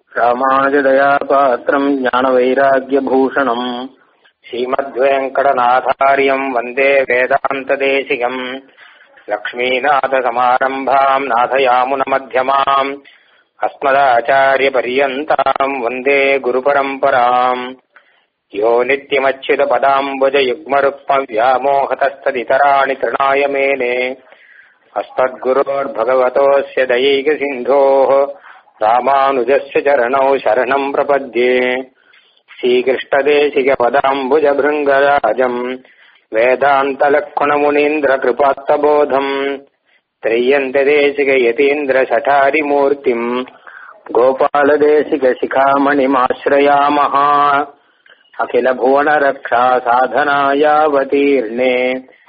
ராமானுஜதயாபாத்திரம் ஞானவைராக்கியபூஷணம் ஸ்ரீமத்வேங்கடநாதாரியம் வந்தே வேதாந்ததேசிகம் லக்ஷ்மீநாதசமாரம்பாம் நாதயாமுனமத்தியமாம் अस्मदाचार्यपर्यन्ताम् वन्दे गुरुपरम्पराम् यो नित्यमच्युतपदाम्बुजयुग्मरुक्मव्यामोहतस्तदितराणि तृणाय मेने अस्मद्गुरोर्भगवतोऽस्य दयैकसिन्धोः रामानुजस्य चरणौ शरणम् प्रपद्ये श्रीकृष्णदेशिकपदाम्बुजभृङ्गराजम् वेदान्तलक्ष्मणमुनीन्द्रकृपात्तबोधम् त्रय्यन्तदेशिकयतीन्द्रशठारिमूर्तिम् गोपालदेशिकशिखामणिमाश्रयामः अखिलभुवनरक्षा साधनायावतीर्णे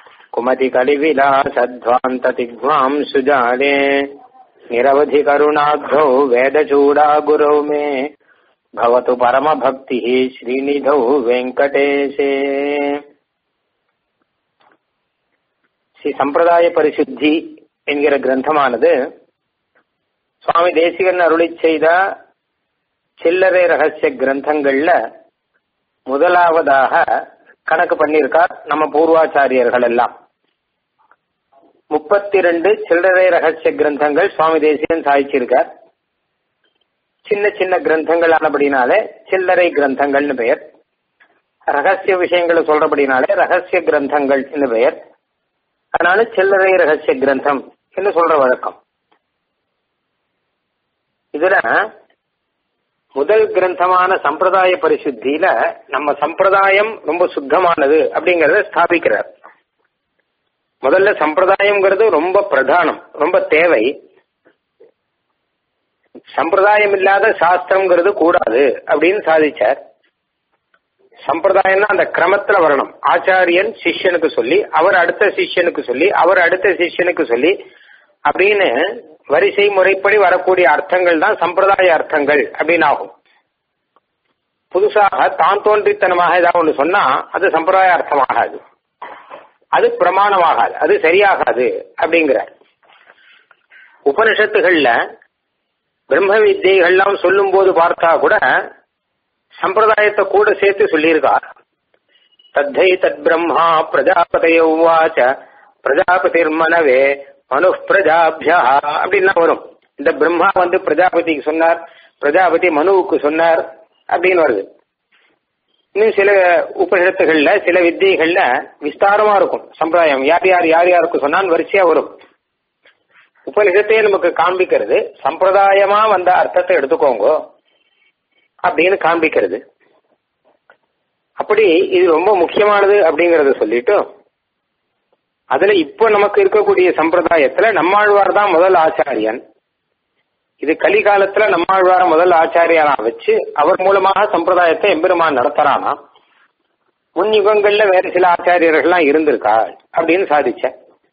कुमतिकलिविलासध्वान्ततिग्माम् सुजाने निरवधिकरुणाब्धौ वेदचूडागुरौ मे भवतु परमभक्तिः श्रीनिधौ वेङ्कटेशे ஸ்ரீ சம்பிரதாய பரிசுத்தி என்கிற கிரந்தமானது சுவாமி தேசிகன் அருளி செய்த சில்லறை ரகசிய கிரந்தங்கள்ல முதலாவதாக கணக்கு பண்ணியிருக்கார் நம்ம பூர்வாச்சாரியர்கள் எல்லாம் முப்பத்தி ரெண்டு சில்லறை ரகசிய கிரந்தங்கள் சுவாமி தேசிகன் சாதிச்சிருக்கார் சின்ன சின்ன கிரந்தங்கள் ஆனபடினாலே சில்லறை கிரந்தங்கள்னு பெயர் ரகசிய விஷயங்களை சொல்றபடினாலே ரகசிய கிரந்தங்கள் பெயர் அதனால சில்லறை ரகசிய கிரந்தம் என்று சொல்ற வழக்கம் இதுல முதல் கிரந்தமான சம்பிரதாய பரிசுத்தியில நம்ம சம்பிரதாயம் ரொம்ப சுத்தமானது அப்படிங்கறத ஸ்தாபிக்கிறார் முதல்ல சம்பிரதாயம்ங்கிறது ரொம்ப பிரதானம் ரொம்ப தேவை சம்பிரதாயம் இல்லாத சாஸ்திரம்ங்கிறது கூடாது அப்படின்னு சாதிச்சார் சம்பிரதாயம்னா அந்த கிரமத்துல வரணும் ஆச்சாரியன் சிஷ்யனுக்கு சொல்லி அவர் அடுத்த சிஷ்யனுக்கு சொல்லி அவர் அடுத்த சிஷ்யனுக்கு சொல்லி அப்படின்னு வரிசை முறைப்படி வரக்கூடிய அர்த்தங்கள் தான் சம்பிரதாய அர்த்தங்கள் அப்படின்னு ஆகும் புதுசாக தான் தோன்றித்தனமாக ஏதாவது ஒன்று சொன்னா அது சம்பிரதாய அர்த்தமாகாது அது பிரமாணமாகாது அது சரியாகாது அப்படிங்கிறார் உபனிஷத்துகள்ல பிரம்ம வித்தியைகள்லாம் சொல்லும் போது பார்த்தா கூட சம்பிரதாயத்தை கூட சேர்த்து சொல்லியிருக்கார் தத்தை தத் பிரம்மா பிரஜாபதைய உவாச்ச பிரஜாபதிர் மனவே மனு பிரஜாபியா அப்படின்னா வரும் இந்த பிரம்மா வந்து பிரஜாபதிக்கு சொன்னார் பிரஜாபதி மனுவுக்கு சொன்னார் அப்படின்னு வருது இன்னும் சில உபநிஷத்துகள்ல சில வித்தியைகள்ல விஸ்தாரமா இருக்கும் சம்பிரதாயம் யார் யார் யார் யாருக்கு சொன்னான்னு வரிசையா வரும் உபநிஷத்தையே நமக்கு காண்பிக்கிறது சம்பிரதாயமா வந்த அர்த்தத்தை எடுத்துக்கோங்க அப்படின்னு காண்பிக்கிறது அப்படி இது ரொம்ப முக்கியமானது அப்படிங்கறத சொல்லிட்டு அதுல இப்ப நமக்கு இருக்கக்கூடிய சம்பிரதாயத்துல நம்மாழ்வார் தான் முதல் ஆச்சாரியன் இது கலிகாலத்துல நம்மாழ்வார முதல் ஆச்சாரியனா வச்சு அவர் மூலமாக சம்பிரதாயத்தை எம்பெருமான் நடத்துறானா முன் யுகங்கள்ல வேற சில ஆச்சாரியர்கள்லாம் இருந்திருக்கா அப்படின்னு சாதிச்ச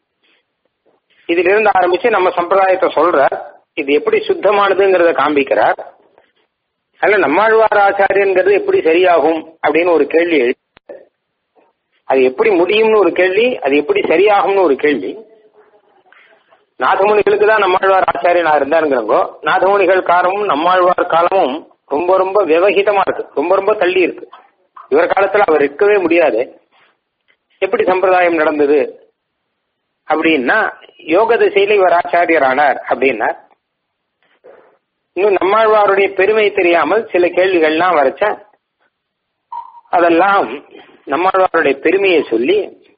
இதுல இருந்து ஆரம்பிச்சு நம்ம சம்பிரதாயத்தை சொல்ற இது எப்படி சுத்தமானதுங்கிறத காண்பிக்கிறார் அதுல நம்மாழ்வார் ஆச்சாரியங்கிறது எப்படி சரியாகும் அப்படின்னு ஒரு கேள்வி எழுதி அது எப்படி முடியும்னு ஒரு கேள்வி அது எப்படி சரியாகும்னு ஒரு கேள்வி நாதமுனிகளுக்கு தான் நம்மாழ்வார் ஆச்சாரியனா இருந்தாருங்கிறங்கோ நாதமுனிகள் காலமும் நம்மாழ்வார் காலமும் ரொம்ப ரொம்ப விவகிதமா இருக்கு ரொம்ப ரொம்ப தள்ளி இருக்கு இவர் காலத்துல அவர் இருக்கவே முடியாது எப்படி சம்பிரதாயம் நடந்தது அப்படின்னா யோக திசையில இவர் ஆச்சாரியர் ஆனார் அப்படின்னா இன்னும் நம்மாழ்வாருடைய பெருமை தெரியாமல் சில கேள்விகள்லாம் வரைச்ச அதெல்லாம் நம்மாழ்வாருடைய பெருமையை சொல்லி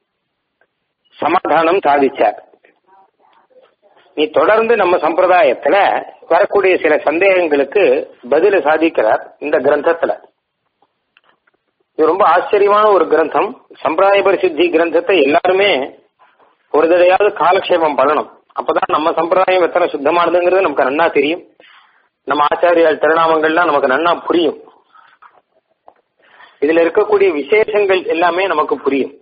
சமாதானம் சாதிச்சார் நீ தொடர்ந்து நம்ம சம்பிரதாயத்துல வரக்கூடிய சில சந்தேகங்களுக்கு பதில சாதிக்கிறார் இந்த கிரந்தத்துல இது ரொம்ப ஆச்சரியமான ஒரு கிரந்தம் சம்பிரதாய பரிசுத்தி கிரந்தத்தை எல்லாருமே ஒரு தடையாவது காலக்ஷேபம் பண்ணணும் அப்பதான் நம்ம சம்பிரதாயம் எத்தனை சுத்தமானதுங்கிறது நமக்கு நன்னா தெரியும் நம்ம ஆச்சாரியால் திருநாமங்கள்லாம் நமக்கு நன்னா புரியும் இதுல இருக்கக்கூடிய விசேஷங்கள் எல்லாமே நமக்கு புரியும்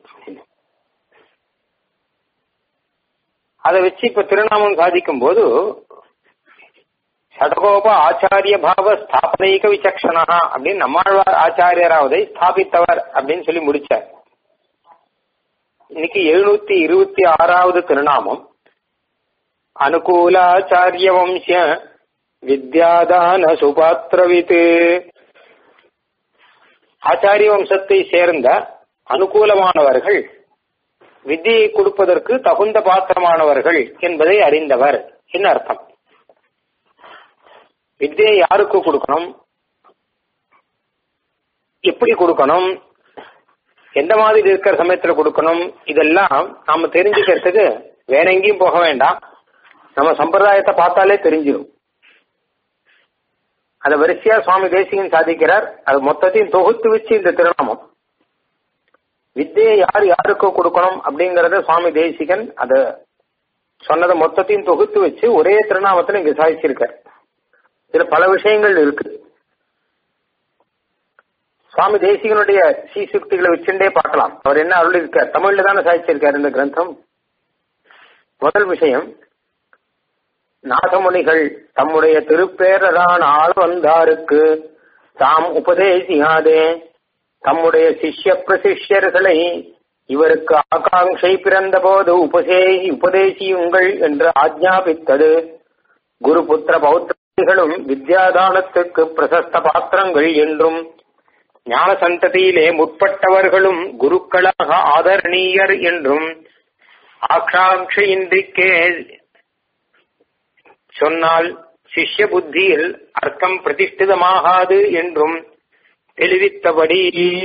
அதை வச்சு இப்ப திருநாமம் சாதிக்கும் போது சடகோப ஆச்சாரிய பாவ ஸ்தாபனைக விசக்ஷனா அப்படின்னு நம்மாழ்வார் ஆச்சாரியராவதை ஸ்தாபித்தவர் அப்படின்னு சொல்லி முடிச்சார் இன்னைக்கு எழுநூத்தி இருபத்தி ஆறாவது திருநாமம் அனுகூலாச்சாரிய வம்ச வித்யாதான சுபாத்திரவித்து ஆச்சாரிய வம்சத்தை சேர்ந்த அனுகூலமானவர்கள் வித்தியை கொடுப்பதற்கு தகுந்த பாத்திரமானவர்கள் என்பதை அறிந்தவர் என்ன அர்த்தம் வித்தியை யாருக்கு கொடுக்கணும் எப்படி கொடுக்கணும் எந்த மாதிரி இருக்கிற சமயத்துல கொடுக்கணும் இதெல்லாம் நாம தெரிஞ்சுக்கிறதுக்கு வேற எங்கேயும் போக வேண்டாம் நம்ம சம்பிரதாயத்தை பார்த்தாலே தெரிஞ்சிடும் அதை வரிசையா சுவாமி தேசிகன் சாதிக்கிறார் அது மொத்தத்தையும் தொகுத்து வச்சு இந்த திருநாமம் வித்தியை யார் யாருக்கு கொடுக்கணும் அப்படிங்கறத சுவாமி தேசிகன் அத சொன்னதை மொத்தத்தையும் தொகுத்து வச்சு ஒரே திருநாமத்துல இங்க சாதிச்சிருக்கார் இதுல பல விஷயங்கள் இருக்கு சுவாமி தேசிகனுடைய சீசுக்திகளை வச்சுட்டே பார்க்கலாம் அவர் என்ன அருள் இருக்கார் தமிழ்ல தானே சாதிச்சிருக்கார் இந்த கிரந்தம் முதல் விஷயம் நாதமுனிகள் தம்முடைய திருப்பேரரான ஆள் வந்தாருக்கு தாம் உபதேசியாதே தம்முடைய சிஷ்ய பிரசிஷ்யர்களை இவருக்கு ஆகாங்கை பிறந்த போது உபசே உபதேசியுங்கள் என்று ஆஜ்ஞாபித்தது குரு புத்திர பௌத்திரங்களும் வித்யாதானத்துக்கு பிரசஸ்த பாத்திரங்கள் என்றும் ஞான சந்ததியிலே முற்பட்டவர்களும் குருக்களாக ஆதரணீயர் என்றும் ஆக்ஷாட்சையின்றிக்கே சொன்னால் சிஷ்ய புத்தியில் அர்த்தம் பிரதிஷ்டிதமாகாது என்றும் தெளிவித்தபடி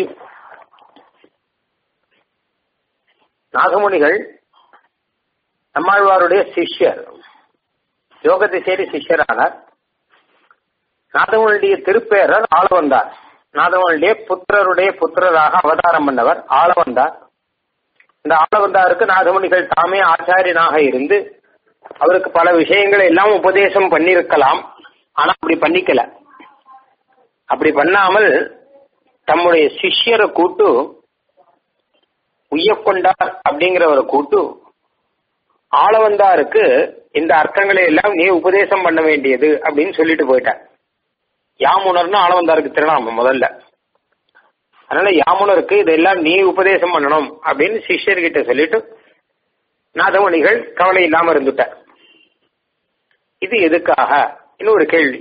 நாகமுனிகள் நம்மாழ்வாருடைய சிஷ்யர் யோகத்தை சேரி சிஷ்யரானார் நாதமுனியுடைய திருப்பேரர் ஆள வந்தார் நாதமுனியுடைய புத்திரருடைய புத்திரராக அவதாரம் பண்ணவர் ஆள வந்தார் இந்த ஆள வந்தாருக்கு நாதமுனிகள் தாமே ஆச்சாரியனாக இருந்து அவருக்கு பல விஷயங்களை எல்லாம் உபதேசம் பண்ணிருக்கலாம் ஆனா அப்படி பண்ணிக்கல அப்படி பண்ணாமல் தம்முடைய சிஷ்யரை கூட்டு உய்யக்கொண்டார் அப்படிங்கிறவரை கூட்டு ஆளவந்தாருக்கு இந்த அர்த்தங்களை எல்லாம் நீ உபதேசம் பண்ண வேண்டியது அப்படின்னு சொல்லிட்டு போயிட்டார் யாமுனர்னு ஆளவந்தாருக்கு திருநாமம் முதல்ல அதனால யாமுனருக்கு இதெல்லாம் நீ உபதேசம் பண்ணணும் அப்படின்னு சிஷ்யர்கிட்ட சொல்லிட்டு நாதமணிகள் கவலை இல்லாம இருந்துட்டார் இது எதுக்காக இன்னொரு கேள்வி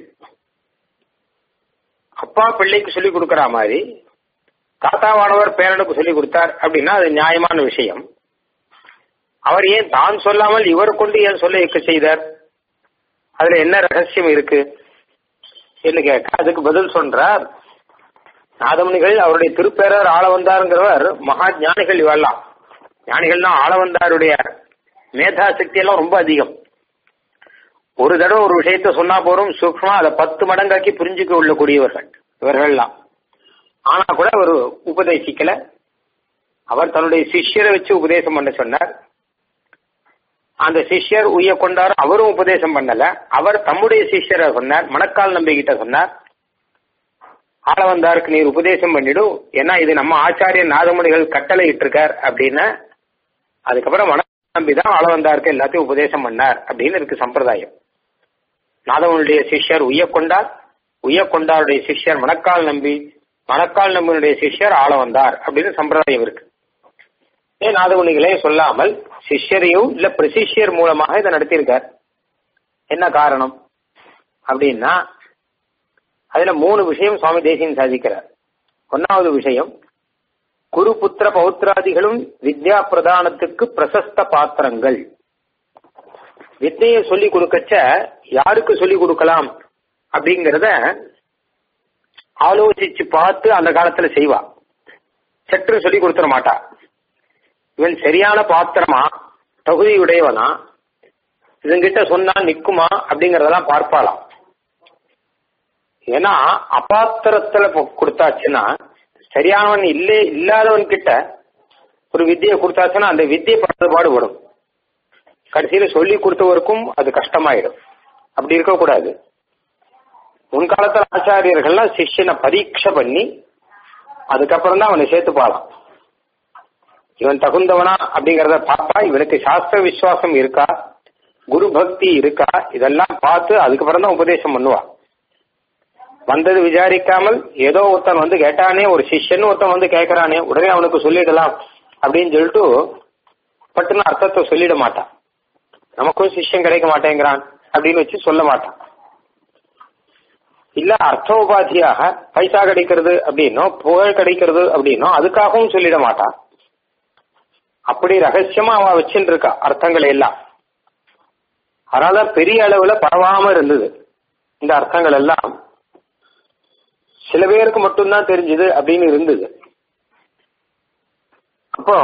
அப்பா பிள்ளைக்கு சொல்லி கொடுக்கற மாதிரி தாத்தாவானவர் பேரனுக்கு சொல்லி கொடுத்தார் அப்படின்னா அது நியாயமான விஷயம் அவர் ஏன் தான் சொல்லாமல் இவர் கொண்டு ஏன் சொல்ல இயக்க செய்தார் அதுல என்ன ரகசியம் இருக்கு என்று கேட்டா அதுக்கு பதில் சொல்றார் நாதமணிகள் அவருடைய திருப்பேரர் ஆள வந்தாருங்கிறவர் மகா ஞானிகள் இவெல்லாம் ஞானிகள்னா ஆள வந்தாருடைய மேதா சக்தி எல்லாம் ரொம்ப அதிகம் ஒரு தடவை ஒரு விஷயத்த சொன்னா போறோம் சூக்மா அதை பத்து மடங்காக்கி புரிஞ்சுக்க உள்ளக்கூடியவர்கள் இவர்கள்லாம் ஆனா கூட அவர் உபதேசிக்கல அவர் தன்னுடைய சிஷ்யரை வச்சு உபதேசம் பண்ண சொன்னார் அந்த சிஷ்யர் உய்ய கொண்டார் அவரும் உபதேசம் பண்ணல அவர் தம்முடைய சிஷ்யரை சொன்னார் மணக்கால் நம்பிக்கிட்ட சொன்னார் ஆள வந்தாருக்கு நீர் உபதேசம் பண்ணிடும் ஏன்னா இது நம்ம ஆச்சாரியன் நாதமுனிகள் கட்டளை இட்டிருக்கார் அப்படின்னு அதுக்கப்புறம் மன நம்பி தான் ஆள வந்தாருக்கு எல்லாத்தையும் உபதேசம் பண்ணார் அப்படின்னு இருக்கு சம்பிரதாயம் நாதவனுடைய சிஷ்யர் உய்ய கொண்டார் உய்ய கொண்டாருடைய சிஷ்யர் மணக்கால் நம்பி மணக்கால் நம்பினுடைய சிஷ்யர் ஆள வந்தார் அப்படின்னு சம்பிரதாயம் இருக்கு ஏன் நாதமுனிகளே சொல்லாமல் சிஷ்யரையும் இல்ல பிரசிஷ்யர் மூலமாக இதை நடத்தியிருக்கார் என்ன காரணம் அப்படின்னா அதுல மூணு விஷயம் சுவாமி தேசியன் சாதிக்கிறார் ஒன்னாவது விஷயம் குரு புத்திர பௌத்திராதிகளும் வித்யா பிரதானத்துக்கு பிரசஸ்த பாத்திரங்கள் வித்தையை சொல்லி கொடுக்கச்ச யாருக்கு சொல்லி கொடுக்கலாம் அப்படிங்கறத ஆலோசிச்சு பார்த்து அந்த காலத்துல செய்வா சற்று சொல்லி கொடுத்துட மாட்டா இவன் சரியான பாத்திரமா தகுதியுடையவனா இவங்கிட்ட சொன்னா நிக்குமா அப்படிங்கறதெல்லாம் பார்ப்பாளாம் ஏன்னா அபாத்திரத்துல கொடுத்தாச்சுன்னா சரியானவன் இல்லே இல்லாதவன் கிட்ட ஒரு வித்தியை கொடுத்தாச்சுன்னா அந்த வித்தியை படுறது பாடுபடும் கடைசியில சொல்லி கொடுத்தவருக்கும் அது கஷ்டமாயிடும் அப்படி இருக்கக்கூடாது முன்காலத்துல ஆச்சாரியர்கள்லாம் சிஷ்யனை பரீட்சை பண்ணி அதுக்கப்புறம் தான் அவனை சேர்த்துப்பாளாம் இவன் தகுந்தவனா அப்படிங்கறத பார்த்தா இவனுக்கு சாஸ்திர விசுவாசம் இருக்கா குரு பக்தி இருக்கா இதெல்லாம் பார்த்து அதுக்கப்புறம் தான் உபதேசம் பண்ணுவான் வந்தது விசாரிக்காமல் ஏதோ ஒருத்தன் வந்து கேட்டானே ஒரு சிஷ்யன் ஒருத்தன் வந்து கேட்கறானே உடனே அவனுக்கு சொல்லிடலாம் அப்படின்னு சொல்லிட்டு பட்டுன்னு அர்த்தத்தை சொல்லிட மாட்டான் நமக்கும் சிஷ்யம் கிடைக்க மாட்டேங்கிறான் அப்படின்னு வச்சு சொல்ல மாட்டான் இல்ல அர்த்தோபாதியாக பைசா கிடைக்கிறது அப்படின்னோ புகழ் கிடைக்கிறது அப்படின்னோ அதுக்காகவும் சொல்லிட மாட்டா அப்படி ரகசியமா அவ வச்சுட்டு இருக்கா அர்த்தங்களை எல்லாம் அதனால பெரிய அளவுல பரவாம இருந்தது இந்த அர்த்தங்கள் எல்லாம் சில பேருக்கு மட்டும்தான் தெரிஞ்சது அப்படின்னு இருந்தது அப்போ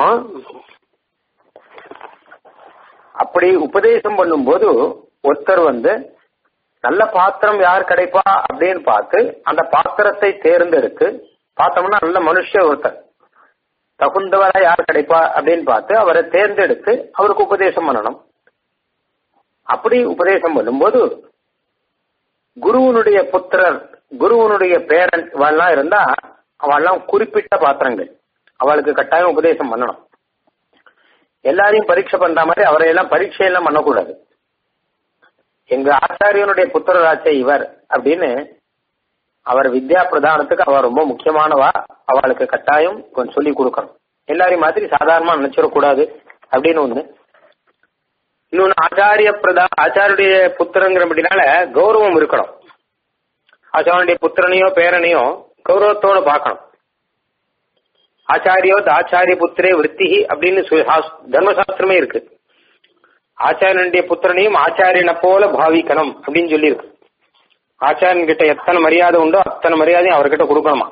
அப்படி உபதேசம் பண்ணும்போது ஒருத்தர் வந்து நல்ல பாத்திரம் யார் கிடைப்பா அப்படின்னு பார்த்து அந்த பாத்திரத்தை தேர்ந்தெடுத்து பார்த்தோம்னா நல்ல மனுஷ ஒருத்தர் தகுந்தவரா யார் கிடைப்பா அப்படின்னு பார்த்து அவரை தேர்ந்தெடுத்து அவருக்கு உபதேசம் பண்ணணும் அப்படி உபதேசம் பண்ணும்போது குருவனுடைய புத்திரர் குருவனுடைய பேரன் இவெல்லாம் இருந்தா அவெல்லாம் குறிப்பிட்ட பாத்திரங்கள் அவளுக்கு கட்டாயம் உபதேசம் பண்ணணும் எல்லாரையும் பரீட்சை பண்ற மாதிரி அவரை எல்லாம் பரீட்சையெல்லாம் பண்ணக்கூடாது எங்க ஆச்சாரியனுடைய புத்திரராச்சே இவர் அப்படின்னு அவர் வித்யா பிரதானத்துக்கு அவ ரொம்ப முக்கியமானவா அவளுக்கு கட்டாயம் கொஞ்சம் சொல்லி கொடுக்கணும் எல்லாரையும் மாதிரி சாதாரணமா நினைச்சிடக்கூடாது அப்படின்னு ஒண்ணு இன்னொன்னு ஆச்சாரிய பிரதா ஆச்சாரிய புத்திரங்கிறபடினால கௌரவம் இருக்கணும் ஆச்சாரனுடைய புத்திரனையோ பேரனையோ கௌரவத்தோட பார்க்கணும் ஆச்சாரியோ ஆச்சாரிய புத்திரே விற்பி அப்படின்னு தர்மசாஸ்திரமே இருக்கு ஆச்சாரியனுடைய புத்திரனையும் ஆச்சாரியனை போல பாவிக்கணும் அப்படின்னு சொல்லியிருக்கு ஆச்சாரியன் கிட்ட எத்தனை மரியாதை உண்டோ அத்தனை மரியாதையும் அவர்கிட்ட கொடுக்கணுமா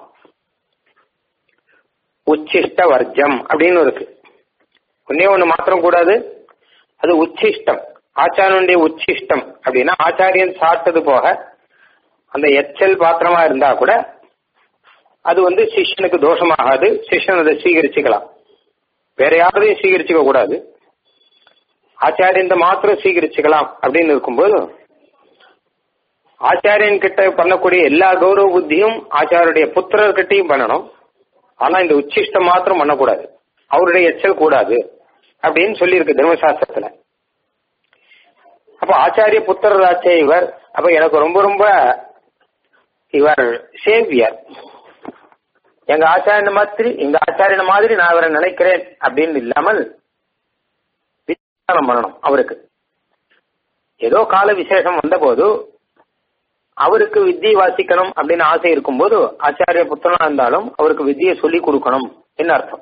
உச்சிஷ்ட வர்ஜம் அப்படின்னு இருக்கு ஒன்னே ஒண்ணு மாத்திரம் கூடாது அது உச்சிஷ்டம் ஆச்சாரியனுடைய உச்சிஷ்டம் அப்படின்னா ஆச்சாரியன் சாப்பிட்டது போக அந்த எச்சல் பாத்திரமா இருந்தா கூட அது வந்து சிஷ்யனுக்கு தோஷமாகாது சிஷ்யன் அதை சீகரிச்சுக்கலாம் வேற யாரையும் சீகரிச்சுக்க கூடாது ஆச்சாரியன் மாத்திரம் சீகரிச்சுக்கலாம் அப்படின்னு இருக்கும்போது ஆச்சாரியன் கிட்ட பண்ணக்கூடிய எல்லா கௌரவ புத்தியும் ஆச்சாரியுடைய புத்திரர்கிட்டையும் பண்ணணும் ஆனா இந்த உச்சிஷ்டம் மாத்திரம் பண்ணக்கூடாது அவருடைய எச்சல் கூடாது அப்படின்னு சொல்லியிருக்கு தர்மசாஸ்திரத்துல அப்ப ஆச்சாரிய புத்திரராச்சே இவர் அப்ப எனக்கு ரொம்ப ரொம்ப இவர் சேவியர் எங்க ஆச்சாரியன் மாதிரி எங்க ஆச்சாரியன் மாதிரி நான் இவரை நினைக்கிறேன் அப்படின்னு இல்லாமல் விசாரம் பண்ணணும் அவருக்கு ஏதோ கால விசேஷம் வந்தபோது அவருக்கு வித்தியை வாசிக்கணும் அப்படின்னு ஆசை இருக்கும்போது ஆச்சாரிய புத்திரனா இருந்தாலும் அவருக்கு வித்தியை சொல்லி கொடுக்கணும் என்ன அர்த்தம்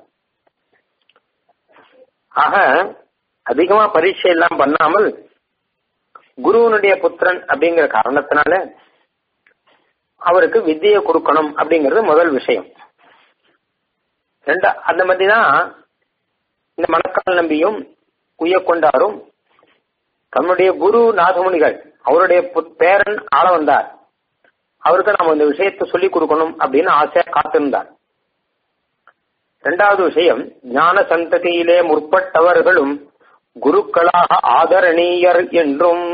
ஆக அதிகமா பரீட்சை எல்லாம் பண்ணாமல் குருவனுடைய புத்திரன் அப்படிங்கிற காரணத்தினால அவருக்கு வித்தியை கொடுக்கணும் அப்படிங்கிறது முதல் விஷயம் ரெண்டா அந்த மாதிரி தான் இந்த மணக்கால் நம்பியும் உய்யக்கொண்டாரும் தன்னுடைய குரு நாதமுனிகள் அவருடைய பேரன் ஆள வந்தார் அவருக்கு நாம் இந்த விஷயத்தை சொல்லிக் கொடுக்கணும் அப்படின்னு ஆசையா காத்திருந்தார் இரண்டாவது விஷயம் ஞான சந்ததியிலே முற்பட்டவர்களும் குருக்களாக ஆதரணீயர் என்றும்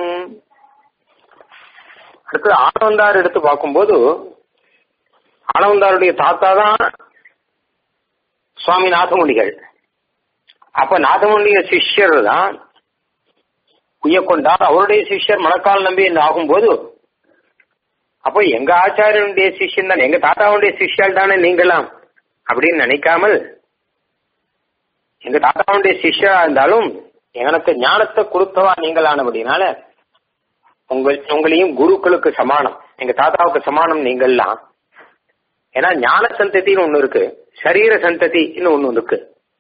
அடுத்து ஆனவந்தார் எடுத்து பார்க்கும்போது ஆனவந்தாருடைய தாத்தா தான் சுவாமி நாதமுனிகள் அப்ப நாதமுனிய சிஷ்யர் தான் உய்யக்கொண்டார் அவருடைய சிஷ்யர் மணக்கால் நம்பி என்று ஆகும்போது அப்போ எங்க ஆச்சாரியனுடைய சிஷ்யன் தான் எங்க தாத்தாவுடைய சிஷ்யால் தானே நீங்களாம் அப்படின்னு நினைக்காமல் எங்க தாத்தாவுடைய சிஷ்யா இருந்தாலும் எனக்கு ஞானத்தை கொடுத்தவா நீங்களானபடினால உங்கள் உங்களையும் குருக்களுக்கு சமானம் எங்க தாத்தாவுக்கு சமானம் நீங்கள்லாம் ஏன்னா ஞான சந்ததின்னு ஒண்ணு இருக்கு சரீர சந்ததின்னு ஒண்ணு இருக்கு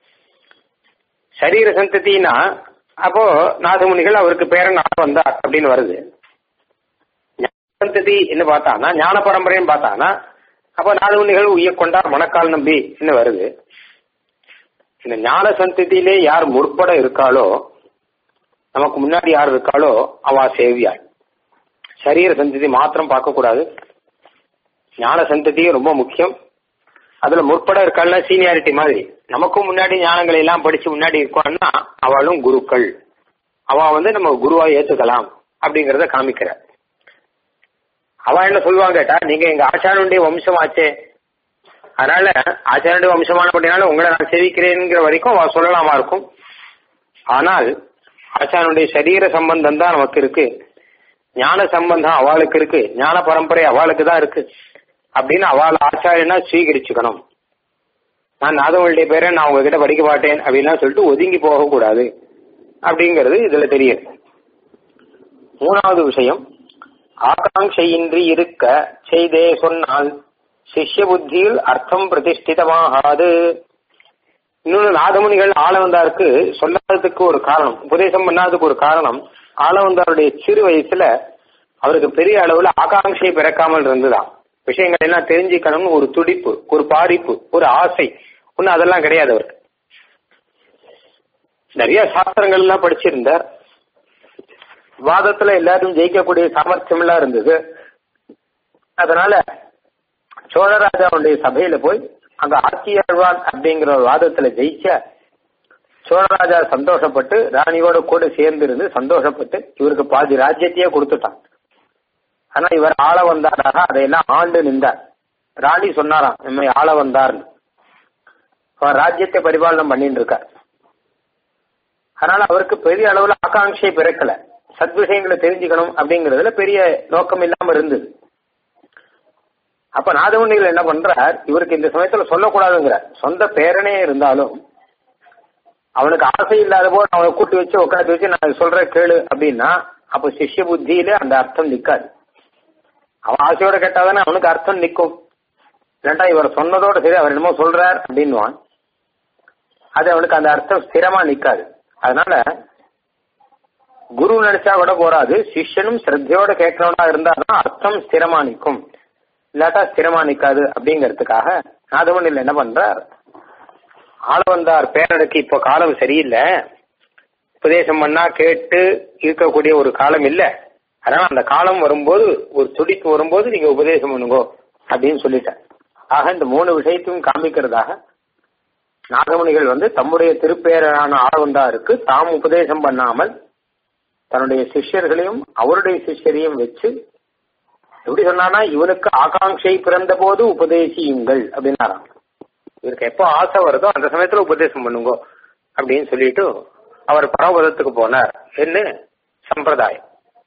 சரீர சந்ததினா அப்போ நாதமுனிகள் அவருக்கு பேரன் ஆள் வந்தார் அப்படின்னு வருது சந்ததி என்ன பார்த்தானா ஞான பரம்பரைன்னு பார்த்தானா அப்போ நாதமுனிகள் உய்ய கொண்டார் மணக்கால் நம்பி என்ன வருது இந்த ஞான சந்ததியிலே யார் முற்பட இருக்காளோ நமக்கு முன்னாடி யார் இருக்காளோ அவ சேவியாள் சரீர சந்ததி மாத்திரம் பார்க்கக்கூடாது ஞான சந்ததியும் ரொம்ப முக்கியம் அதுல முற்பட இருக்காள்னா சீனியாரிட்டி மாதிரி நமக்கும் முன்னாடி ஞானங்களை எல்லாம் படிச்சு முன்னாடி இருக்கான்னா அவளும் குருக்கள் அவ வந்து நம்ம குருவா ஏத்துக்கலாம் அப்படிங்கறத காமிக்கிறார் அவ என்ன சொல்லுவாங்க கேட்டா நீங்க எங்க ஆச்சாரனுடைய வம்சமாச்சே அதனால ஆச்சாரனுடைய வம்சமானபடினால உங்களை நான் சேவிக்கிறேங்கிற வரைக்கும் அவ சொல்லலாமா இருக்கும் ஆனால் ஆச்சாரனுடைய சரீர சம்பந்தம் தான் நமக்கு இருக்கு ஞான சம்பந்தம் அவளுக்கு இருக்கு ஞான பரம்பரை அவளுக்கு தான் இருக்கு அப்படின்னு அவளை ஆச்சாரியனா ஸ்வீகரிச்சுக்கணும் நான் நாதவனுடைய பேரை நான் உங்ககிட்ட படிக்க மாட்டேன் அப்படின்லாம் சொல்லிட்டு ஒதுங்கி போகக்கூடாது அப்படிங்கிறது இதுல தெரியுது மூணாவது விஷயம் ஆகாங்கையின்றி இருக்க செய்தே சொன்னால் சிஷ்ய புத்தியில் அர்த்தம் பிரதிஷ்டிதமாகாது இன்னொன்று நாதமுனிகள் ஆளவந்தாருக்கு சொல்லாததுக்கு ஒரு காரணம் உபதேசம் பண்ணாததுக்கு ஒரு காரணம் ஆளவந்தாருடைய சிறு வயசுல அவருக்கு பெரிய அளவுல ஆகாங்கையை பிறக்காமல் இருந்துதான் விஷயங்கள் எல்லாம் தெரிஞ்சுக்கணும்னு ஒரு துடிப்பு ஒரு பாரிப்பு ஒரு ஆசை ஒன்னும் அதெல்லாம் கிடையாது அவருக்கு நிறைய சாஸ்திரங்கள் எல்லாம் படிச்சிருந்தார் வாதத்துல எல்லாரும் ஜெயிக்கக்கூடிய சாமர்த்தியம் எல்லாம் இருந்தது அதனால சோழராஜாவுடைய சபையில போய் அங்க ஆட்சியாழ்வான் அப்படிங்கிற ஒரு வாதத்துல ஜெயிச்ச சோழராஜா சந்தோஷப்பட்டு ராணியோட கூட சேர்ந்து இருந்து சந்தோஷப்பட்டு இவருக்கு பாதி ராஜ்யத்தையே கொடுத்துட்டான் ஆனா இவர் ஆள வந்தாராக அதையெல்லாம் ஆண்டு நின்றார் ராணி சொன்னாராம் நம்மை ஆள வந்தார்னு அவர் ராஜ்யத்தை பரிபாலனம் பண்ணிட்டு இருக்கார் அதனால அவருக்கு பெரிய அளவுல ஆகாங்கையை பிறக்கல சத் விஷயங்களை தெரிஞ்சுக்கணும் அப்படிங்கறதுல பெரிய நோக்கம் இல்லாம இருந்தது அப்ப நாதமுனிகள் என்ன பண்றார் இவருக்கு இந்த சமயத்துல சொல்லக்கூடாதுங்கிறார் சொந்த பேரனே இருந்தாலும் அவனுக்கு ஆசை இல்லாத போது அவனை கூட்டி வச்சு உட்காந்து வச்சு நான் சொல்ற கேளு அப்படின்னா அப்ப சிஷ்ய புத்தியில அந்த அர்த்தம் நிக்காது அவன் ஆசையோட கேட்டாதானே அவனுக்கு அர்த்தம் நிக்கும் இல்லாட்டா இவர் சொன்னதோட சரி அவர் என்னமோ சொல்றார் அப்படின்வான் அது அவனுக்கு அந்த அர்த்தம் ஸ்திரமா நிக்காது அதனால குரு நினைச்சா கூட போறாது சிஷ்யனும் ஸ்ரத்தையோட கேட்கறவனா இருந்தாதான் அர்த்தம் ஸ்திரமா நிற்கும் இல்லாட்டா ஸ்திரமா நிக்காது அப்படிங்கறதுக்காக நாதமணியில் என்ன பண்றார் ஆளவந்தார் பேரனுக்கு இப்போ காலம் சரியில்லை உபதேசம் பண்ணா கேட்டு இருக்கக்கூடிய ஒரு காலம் இல்ல அதனால அந்த காலம் வரும்போது ஒரு துடிப்பு வரும்போது நீங்க உபதேசம் பண்ணுங்கோ அப்படின்னு சொல்லிட்டேன் ஆக இந்த மூணு விஷயத்தையும் காமிக்கிறதாக நாகமணிகள் வந்து தம்முடைய திருப்பேரனான ஆளவந்தாருக்கு தாம் உபதேசம் பண்ணாமல் தன்னுடைய சிஷ்யர்களையும் அவருடைய சிஷ்யரையும் வச்சு எப்படி சொன்னானா இவனுக்கு ஆகாங்ஷை பிறந்த போது உபதேசியுங்கள் அப்படின்னாராம் இவருக்கு எப்போ ஆசை வருதோ அந்த சமயத்துல உபதேசம் பண்ணுங்க அப்படின்னு சொல்லிட்டு அவர் பரமபதத்துக்கு போனார் என்ன சம்பிரதாயம்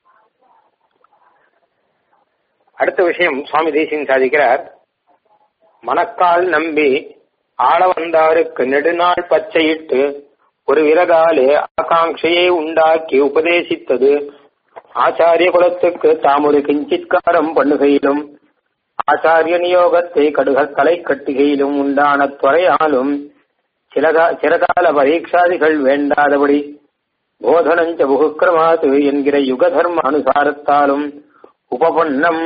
அடுத்த விஷயம் சுவாமி தேசியன் சாதிக்கிறார் மணக்கால் நம்பி ஆள வந்தாருக்கு நெடுநாள் பச்சையிட்டு ஒரு விறகாலே ஆகாங்கையை உண்டாக்கி உபதேசித்தது ஆச்சாரிய குலத்துக்கு தாம் ஒரு கிஞ்சித்காரம் பண்ணுகையிலும் ஆச்சாரிய நியோகத்தை கடுகத்தலை கட்டுகையிலும் உண்டான துறையாலும் சிலகா சிறகால பரீட்சாதிகள் வேண்டாதபடி போதனஞ்ச புகுக்கிரமாது என்கிற யுக தர்ம அனுசாரத்தாலும் உபபன்னம்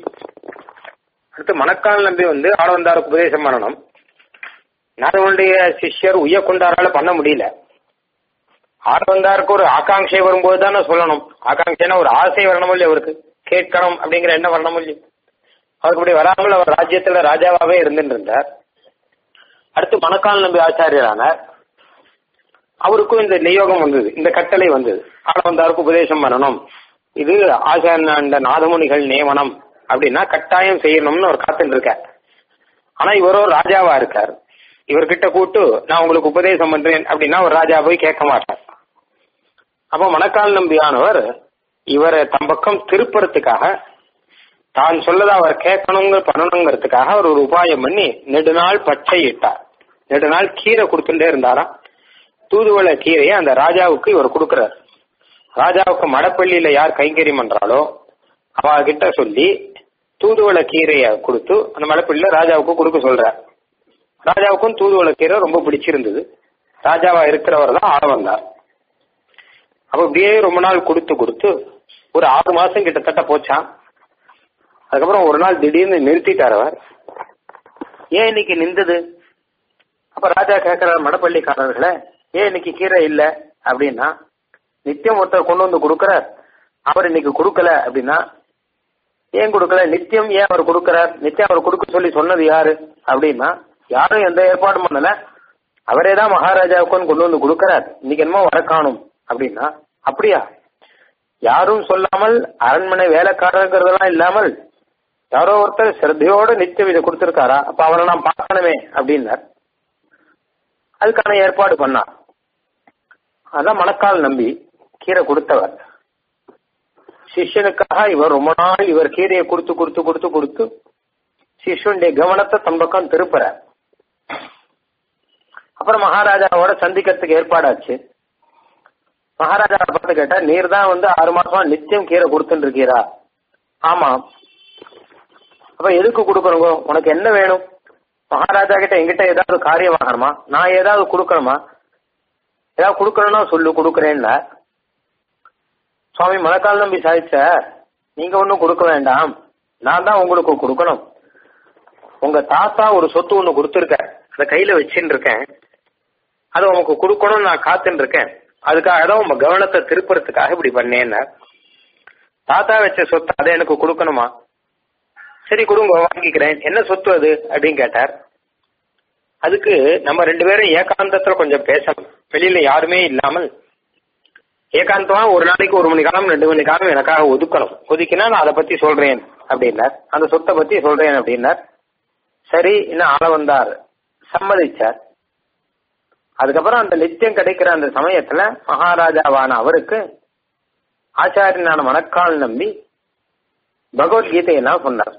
அடுத்து மணக்கால் நம்பி வந்து ஆளவந்தாருக்கு உபதேசம் பண்ணணும் நாதவனுடைய சிஷ்யர் உய்யக்கொண்டாரால பண்ண முடியல ஆளவந்தாருக்கு ஒரு ஆகாங்ஷை வரும்போது தானே சொல்லணும் ஆகாங்ஷைனா ஒரு ஆசை வரணும் இல்லையா அவருக்கு கேட்கணும் அப்படிங்கிற எண்ணம் வரணும் இல்லையா அவருக்கு இப்படி வராமல் அவர் ராஜ்யத்துல ராஜாவாவே இருந்துட்டு இருந்தார் அடுத்து மணக்கால் நம்பி ஆச்சாரியரானார் அவருக்கும் இந்த நியோகம் வந்தது இந்த கட்டளை வந்தது ஆளவந்தாருக்கு உபதேசம் பண்ணணும் இது ஆசான இந்த நாதமுனிகள் நியமனம் அப்படின்னா கட்டாயம் செய்யணும்னு அவர் காத்துட்டு இருக்கார் ஆனா இவரோ ராஜாவா இருக்கார் இவர்கிட்ட கூட்டு நான் உங்களுக்கு உபதேசம் பண்றேன் அப்படின்னா ஒரு ராஜா போய் கேட்க மாட்டார் அப்ப மணக்கால் நம்பியானவர் இவரை தம் பக்கம் திருப்புறதுக்காக தான் சொல்லதை அவர் கேட்கணுங்க பண்ணணுங்கிறதுக்காக அவர் ஒரு உபாயம் பண்ணி நெடுநாள் பச்சை இட்டார் நெடுநாள் கீரை கொடுத்துட்டே இருந்தாராம் தூதுவளை கீரையை அந்த ராஜாவுக்கு இவர் கொடுக்கிறார் ராஜாவுக்கு மடப்பள்ளியில யார் கைங்கரியம் பண்றாளோ அவ கிட்ட சொல்லி தூதுவளை கீரைய கொடுத்து அந்த மடப்பள்ளியில ராஜாவுக்கு கொடுக்க சொல்றார் ராஜாவுக்கும் தூதுவளை கீரை ரொம்ப பிடிச்சிருந்தது ராஜாவா இருக்கிறவர் தான் ஆள வந்தார் அப்ப இப்படியே ரொம்ப நாள் கொடுத்து கொடுத்து ஒரு ஆறு மாசம் கிட்டத்தட்ட போச்சான் அதுக்கப்புறம் ஒரு நாள் திடீர்னு நிறுத்திட்டார் அவர் ஏன் இன்னைக்கு நின்றது அப்ப ராஜா கேட்கிறார் மடப்பள்ளிக்காரர்களை ஏன் இன்னைக்கு கீரை இல்ல அப்படின்னா நித்தியம் ஒருத்தர் கொண்டு வந்து கொடுக்கறார் அவர் இன்னைக்கு கொடுக்கல அப்படின்னா ஏன் கொடுக்கல நித்தியம் ஏன் அவர் கொடுக்கறார் நித்தியம் அவர் கொடுக்க சொல்லி சொன்னது யாரு அப்படின்னா யாரும் எந்த ஏற்பாடும் பண்ணல அவரே தான் மகாராஜாவுக்கு கொண்டு வந்து கொடுக்கறார் இன்னைக்கு என்னமோ வர காணும் அப்படின்னா அப்படியா யாரும் சொல்லாமல் அரண்மனை வேலைக்காரங்கிறதெல்லாம் இல்லாமல் யாரோ ஒருத்தர் சிரத்தையோட நித்தியம் இதை கொடுத்திருக்காரா அப்ப அவரை நான் பார்க்கணுமே அப்படின்னார் அதுக்கான ஏற்பாடு பண்ணார் அதான் மணக்கால் நம்பி கீரை கொடுத்தவர் சிஷ்யனுக்காக இவர் ரொம்ப நாள் இவர் கீரையை கொடுத்து கொடுத்து கொடுத்து கொடுத்து சிஷ்யனுடைய கவனத்தை தம் பக்கம் திருப்புற அப்புறம் மகாராஜாவோட சந்திக்கிறதுக்கு ஏற்பாடாச்சு மகாராஜாவை பார்த்து கேட்டா நீர் தான் வந்து ஆறு மாசமா நித்தியம் கீரை கொடுத்துட்டு இருக்கீரா ஆமா அப்ப எதுக்கு கொடுக்கணுங்க உனக்கு என்ன வேணும் மகாராஜா கிட்ட எங்கிட்ட ஏதாவது காரியம் வாங்கணுமா நான் ஏதாவது கொடுக்கணுமா ஏதாவது கொடுக்கணும்னா சொல்லு கொடுக்குறேன்னா சுவாமி மழைக்கால் நம்பி சாதிச்ச நீங்க ஒன்றும் கொடுக்க வேண்டாம் நான் தான் உங்களுக்கு கொடுக்கணும் உங்க தாத்தா ஒரு சொத்து ஒன்று கொடுத்துருக்க அதை கையில வச்சுன்னு இருக்கேன் அதை உனக்கு கொடுக்கணும்னு நான் காத்துன்னு இருக்கேன் அதுக்காக தான் உங்க கவனத்தை திருப்புறதுக்காக இப்படி பண்ணேன்னு தாத்தா வச்ச சொத்து அதை எனக்கு கொடுக்கணுமா சரி கொடுங்க வாங்கிக்கிறேன் என்ன சொத்து அது அப்படின்னு கேட்டார் அதுக்கு நம்ம ரெண்டு பேரும் ஏகாந்தத்துல கொஞ்சம் பேசணும் வெளியில யாருமே இல்லாமல் ஏகாந்தமா ஒரு நாளைக்கு ஒரு மணி காலம் ரெண்டு மணி காலம் எனக்காக ஒதுக்கணும் ஒதுக்கினா நான் அதை பத்தி சொல்றேன் அப்படின்னார் அந்த சொத்தை பத்தி சொல்றேன் அப்படின்னார் சரி இன்னும் ஆள வந்தார் சம்மதிச்சார் அதுக்கப்புறம் அந்த நித்தியம் கிடைக்கிற அந்த சமயத்துல மகாராஜாவான அவருக்கு ஆச்சாரியனான மணக்கால் நம்பி பகவத்கீதையெல்லாம் சொன்னார்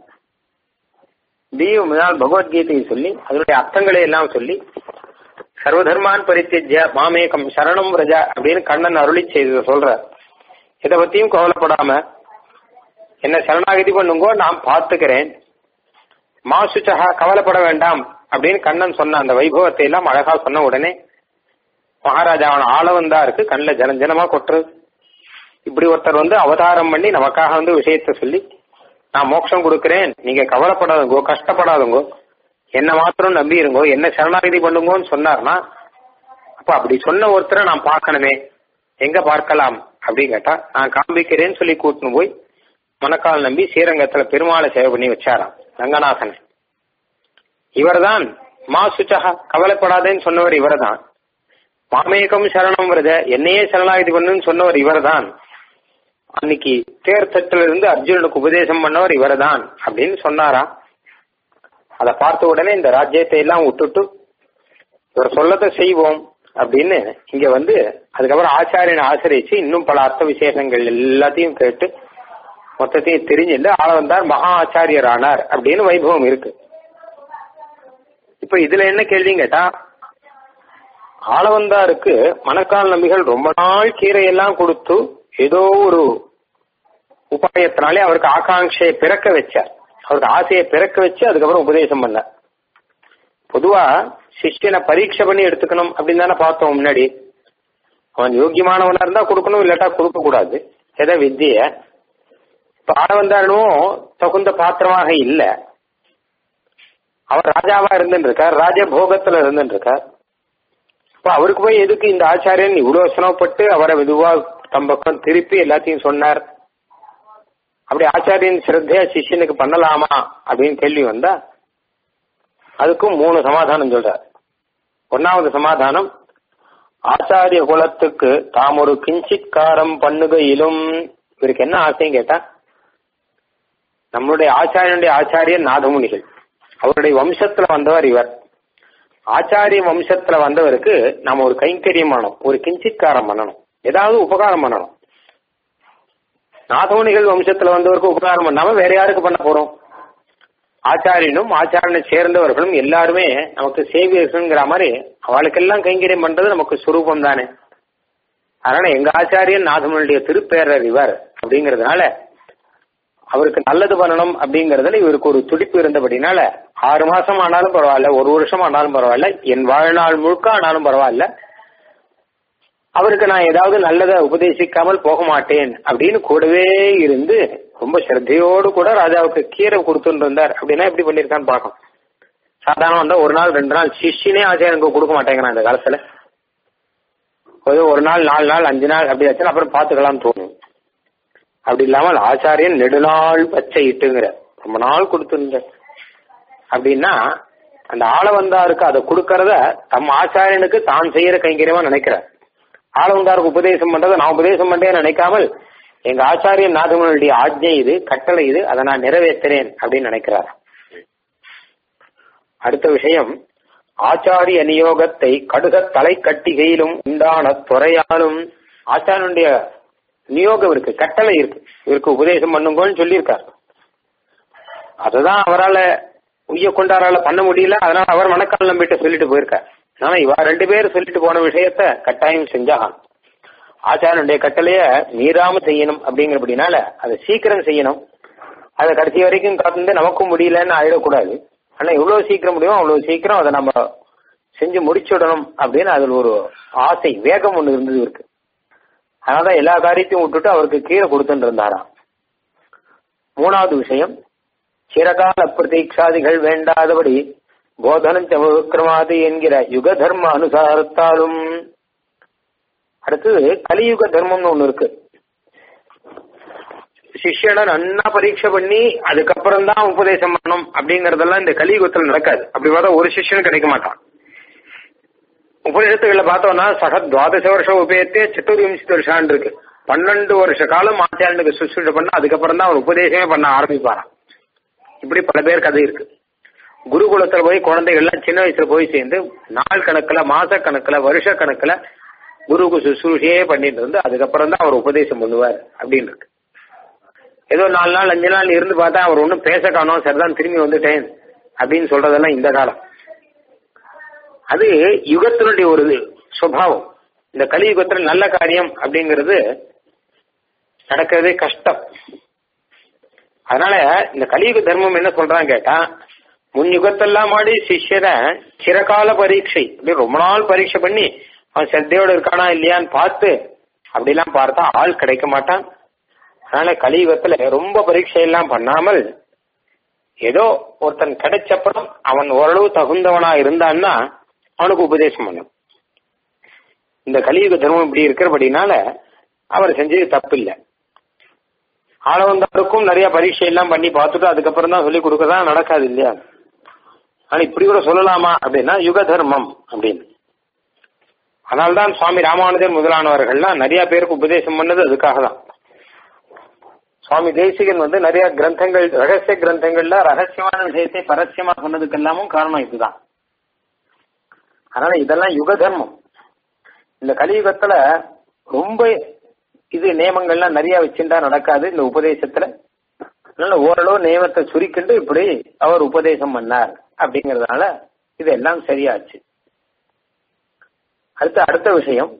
தீவு முதல் பகவத்கீதையை சொல்லி அதனுடைய அர்த்தங்களை எல்லாம் சொல்லி சர்வதர்மான் பரித்தியஜ மாமேகம் சரணம் ரஜா அப்படின்னு கண்ணன் அருளி செய்ததை சொல்றார் இதை பத்தியும் கவலைப்படாம என்ன சரணாகதி பண்ணுங்கோ நான் பார்த்துக்கிறேன் மாசுச்சகா கவலைப்பட வேண்டாம் அப்படின்னு கண்ணன் சொன்ன அந்த வைபவத்தை எல்லாம் அழகா சொன்ன உடனே மகாராஜாவன ஆளவந்தா இருக்கு கண்ணில் ஜனஜனமா கொட்டுறது இப்படி ஒருத்தர் வந்து அவதாரம் பண்ணி நமக்காக வந்து விஷயத்த சொல்லி நான் மோட்சம் கொடுக்கிறேன் நீங்க கவலைப்படாதுங்கோ கஷ்டப்படாதுங்கோ என்ன மாத்திரம் நம்பி இருங்கோ என்ன சரணாகதி பண்ணுங்கோன்னு சொன்னார்னா அப்ப அப்படி சொன்ன ஒருத்தரை நான் பார்க்கணுமே எங்க பார்க்கலாம் அப்படின்னு கேட்டா நான் காண்பிக்கிறேன்னு சொல்லி கூட்டின்னு போய் மணக்கால் நம்பி ஸ்ரீரங்கத்துல பெருமாளை சேவை பண்ணி வச்சாராம் ரங்கநாதன் இவர்தான் மா சுச்சகா கவலைப்படாதேன்னு சொன்னவர் இவர்தான் மாமேகம் சரணம் வருத என்னையே சரணாகதி பண்ணுன்னு சொன்னவர் இவர்தான் அன்னைக்கு தேர் தட்டுல இருந்து அர்ஜுனனுக்கு உபதேசம் பண்ணவர் இவர்தான் அப்படின்னு சொன்னாரா அதை பார்த்த உடனே இந்த ராஜ்யத்தை எல்லாம் விட்டுட்டு இவர் சொல்லதை செய்வோம் அப்படின்னு இங்க வந்து அதுக்கப்புறம் ஆச்சாரியனை ஆசிரியிச்சு இன்னும் பல அர்த்த விசேஷங்கள் எல்லாத்தையும் கேட்டு மொத்தத்தையும் தெரிஞ்சுட்டு ஆள வந்தார் மகா ஆச்சாரியர் ஆனார் அப்படின்னு வைபவம் இருக்கு இப்ப இதுல என்ன கேள்வின்னு கேட்டா ஆளவந்தாருக்கு மணக்கால் நம்பிகள் ரொம்ப நாள் கீரையெல்லாம் கொடுத்து ஏதோ ஒரு உபாயத்தினாலே அவருக்கு ஆகாங்கையை பிறக்க வச்சார் அவருக்கு ஆசையை பிறக்க வச்சு அதுக்கப்புறம் உபதேசம் பண்ணார் பொதுவா சிஷ்யனை பரீட்சை பண்ணி எடுத்துக்கணும் அப்படின்னு தானே பார்த்தோம் முன்னாடி அவன் யோக்கியமானவனா இருந்தா கொடுக்கணும் இல்லாட்டா கொடுக்க கூடாது எதை வித்திய இப்ப ஆளவந்தாரனும் தகுந்த பாத்திரமாக இல்ல அவர் ராஜாவா இருந்துட்டு இருக்கார் ராஜபோகத்துல இருந்துட்டு இருக்கார் இப்ப அவருக்கு போய் எதுக்கு இந்த ஆச்சாரியன் இவ்வளவு சிரமப்பட்டு அவரை மெதுவா தம் பக்கம் திருப்பி எல்லாத்தையும் சொன்னார் அப்படி ஆச்சாரியன் சிரத்தையா சிஷ்யனுக்கு பண்ணலாமா அப்படின்னு கேள்வி வந்தா அதுக்கும் மூணு சமாதானம் சொல்றார் ஒன்னாவது சமாதானம் ஆச்சாரிய குலத்துக்கு தாம் ஒரு கிஞ்சித்காரம் பண்ணுகையிலும் இவருக்கு என்ன ஆசைன்னு கேட்டா நம்மளுடைய ஆச்சாரியனுடைய ஆச்சாரியன் நாதமுனிகள் அவருடைய வம்சத்துல வந்தவர் இவர் ஆச்சாரிய வம்சத்துல வந்தவருக்கு நாம ஒரு கைங்கரியம் பண்ணணும் ஒரு கிஞ்சித்காரம் பண்ணணும் ஏதாவது உபகாரம் பண்ணணும் நாதமுனிகள் வம்சத்துல வந்தவருக்கு உபகாரம் பண்ணாம வேற யாருக்கு பண்ண போறோம் ஆச்சாரியனும் ஆச்சாரியனை சேர்ந்தவர்களும் எல்லாருமே நமக்கு சேவியர்கள்ங்கிற மாதிரி அவளுக்கெல்லாம் கைங்கரியம் பண்றது நமக்கு சுரூபம் தானே அதனால எங்க ஆச்சாரியன் நாதமுனுடைய திருப்பேரர் இவர் அப்படிங்கறதுனால அவருக்கு நல்லது பண்ணணும் அப்படிங்கறதுல இவருக்கு ஒரு துடிப்பு இருந்தபடினால ஆறு மாசம் ஆனாலும் பரவாயில்ல ஒரு வருஷம் ஆனாலும் பரவாயில்ல என் வாழ்நாள் முழுக்க ஆனாலும் பரவாயில்ல அவருக்கு நான் ஏதாவது நல்லதை உபதேசிக்காமல் போக மாட்டேன் அப்படின்னு கூடவே இருந்து ரொம்ப ஸ்ரத்தையோடு கூட ராஜாவுக்கு கீரை கொடுத்துட்டு இருந்தார் அப்படின்னா எப்படி பண்ணிருக்கான்னு பார்க்கணும் சாதாரண வந்தா ஒரு நாள் ரெண்டு நாள் சிஷ்யனே ஆச்சாரியனுக்கு கொடுக்க மாட்டேங்கிறான் இந்த காலத்துல ஒரு நாள் நாலு நாள் அஞ்சு நாள் அப்படி ஆச்சுன்னா அப்புறம் பாத்துக்கலாம்னு தோணும் அப்படி இல்லாமல் ஆச்சாரியன் நெடுநாள் பச்சை இட்டுங்கிற ரொம்ப நாள் கொடுத்துருந்த அப்படின்னா அந்த ஆள வந்தாருக்கு அதை கொடுக்கறத தம் ஆச்சாரியனுக்கு தான் செய்யற கைங்கரியமா நினைக்கிறார் ஆளவந்தாருக்கு உபதேசம் பண்றதை நான் உபதேசம் பண்றேன்னு நினைக்காமல் எங்க ஆச்சாரியன் நாதமனுடைய ஆஜ்ஞை இது கட்டளை இது அதை நான் நிறைவேற்றுறேன் அப்படின்னு நினைக்கிறார் அடுத்த விஷயம் ஆச்சாரிய நியோகத்தை கடுக தலை கட்டிகையிலும் உண்டான துறையாலும் ஆச்சாரியனுடைய நியோகம் இருக்கு கட்டளை இருக்கு இவருக்கு உபதேசம் பண்ணுங்கன்னு சொல்லியிருக்கார் அதுதான் அவரால் உய்ய கொண்டாரால பண்ண முடியல அதனால அவர் மனக்கால் நம்பிட்டு சொல்லிட்டு போயிருக்கார் ஆனா இவா ரெண்டு பேரும் சொல்லிட்டு போன விஷயத்த கட்டாயம் செஞ்சாகணும் ஆச்சாரனுடைய கட்டளைய மீறாம செய்யணும் அப்படிங்கிறபடினால அதை சீக்கிரம் செய்யணும் அதை கடைசி வரைக்கும் காத்து நமக்கும் முடியலன்னு ஆயிடக்கூடாது ஆனா எவ்வளவு சீக்கிரம் முடியுமோ அவ்வளவு சீக்கிரம் அதை நம்ம செஞ்சு முடிச்சுடணும் அப்படின்னு அதுல ஒரு ஆசை வேகம் ஒண்ணு இருந்தது இருக்கு அதனால எல்லா காரியத்தையும் விட்டுட்டு அவருக்கு கீழே கொடுத்துட்டு இருந்தாராம் மூணாவது விஷயம் சிறகால பிரதீட்சாதிகள் வேண்டாதபடி போதனம் விக்ரமாது என்கிற யுக தர்ம அனுசாரத்தாலும் அடுத்தது கலியுக தர்மம்னு ஒண்ணு இருக்கு சிஷ்யனை நன்னா பரீட்சை பண்ணி அதுக்கப்புறம் தான் உபதேசம் பண்ணணும் அப்படிங்கறதெல்லாம் இந்த கலியுகத்தில் நடக்காது அப்படி பார்த்தா ஒரு சிஷ்யனும் கிடைக்க மாட்டான் உபநிஷத்துகளை பார்த்தோம்னா சக துவாதச வருஷம் உபயத்தே சத்துர்விம்சத்து வருஷம் இருக்கு பன்னெண்டு வருஷ காலம் ஆச்சாரனுக்கு சுசுஷ பண்ண அதுக்கப்புறம் தான் அவர் உபதேசமே பண்ண ஆரம்பிப்பாராம் இப்படி பல பேர் கதை இருக்கு குருகுலத்துல போய் குழந்தைகள்லாம் சின்ன வயசுல போய் சேர்ந்து நாள் கணக்குல மாச கணக்குல வருஷ கணக்குல குருக்கு சுசுஷையே பண்ணிட்டு இருந்து அதுக்கப்புறம் தான் அவர் உபதேசம் பண்ணுவார் அப்படின்னு இருக்கு ஏதோ நாலு நாள் அஞ்சு நாள் இருந்து பார்த்தா அவர் ஒன்றும் பேச காணோம் சரிதான் திரும்பி வந்துட்டேன் அப்படின்னு சொல்றதெல்லாம் இந்த காலம் அது யுகத்தினுடைய ஒரு சுவாவம் இந்த கலியுகத்துல நல்ல காரியம் அப்படிங்கிறது நடக்கிறதே கஷ்டம் அதனால இந்த கலியுக தர்மம் என்ன சொல்றான்னு கேட்டா முன் யுகத்தெல்லாம் ஆடி சிஷ்யரை சிறகால பரீட்சை அப்படி ரொம்ப நாள் பரீட்சை பண்ணி அவன் சத்தையோட இருக்கானா இல்லையான்னு பார்த்து அப்படிலாம் பார்த்தா ஆள் கிடைக்க மாட்டான் அதனால கலியுகத்துல ரொம்ப பரீட்சை எல்லாம் பண்ணாமல் ஏதோ ஒருத்தன் கிடைச்சப்பறம் அவன் ஓரளவு தகுந்தவனா இருந்தான்னா அவனுக்கு உபதேசம் பண்ணும் இந்த கலியுக தர்மம் இப்படி இருக்கிறபடினால அவர் செஞ்சது தப்பு இல்லை ஆளவந்தாருக்கும் நிறைய பரீட்சை எல்லாம் பண்ணி பார்த்துட்டு அதுக்கப்புறம் தான் சொல்லி கொடுக்கறதா நடக்காது இல்லையா ஆனா இப்படி கூட சொல்லலாமா அப்படின்னா யுக தர்மம் அப்படின்னு அதனால்தான் சுவாமி ராமானுஜர் முதலானவர்கள்லாம் நிறைய பேருக்கு உபதேசம் பண்ணது அதுக்காக தான் சுவாமி தேசிகன் வந்து நிறைய கிரந்தங்கள் ரகசிய கிரந்தங்கள்ல ரகசியமான விஷயத்தை பரஸ்யமா சொன்னதுக்கு எல்லாமும் காரணம் இதுதான் அதனால இதெல்லாம் யுக தர்மம் இந்த கலியுகத்துல ரொம்ப இது நியமங்கள்லாம் நிறைய வச்சுட்டா நடக்காது இந்த உபதேசத்துல அதனால ஓரளவு நியமத்தை சுருக்கிண்டு இப்படி அவர் உபதேசம் பண்ணார் அப்படிங்கறதுனால இதெல்லாம் சரியாச்சு அடுத்த அடுத்த விஷயம்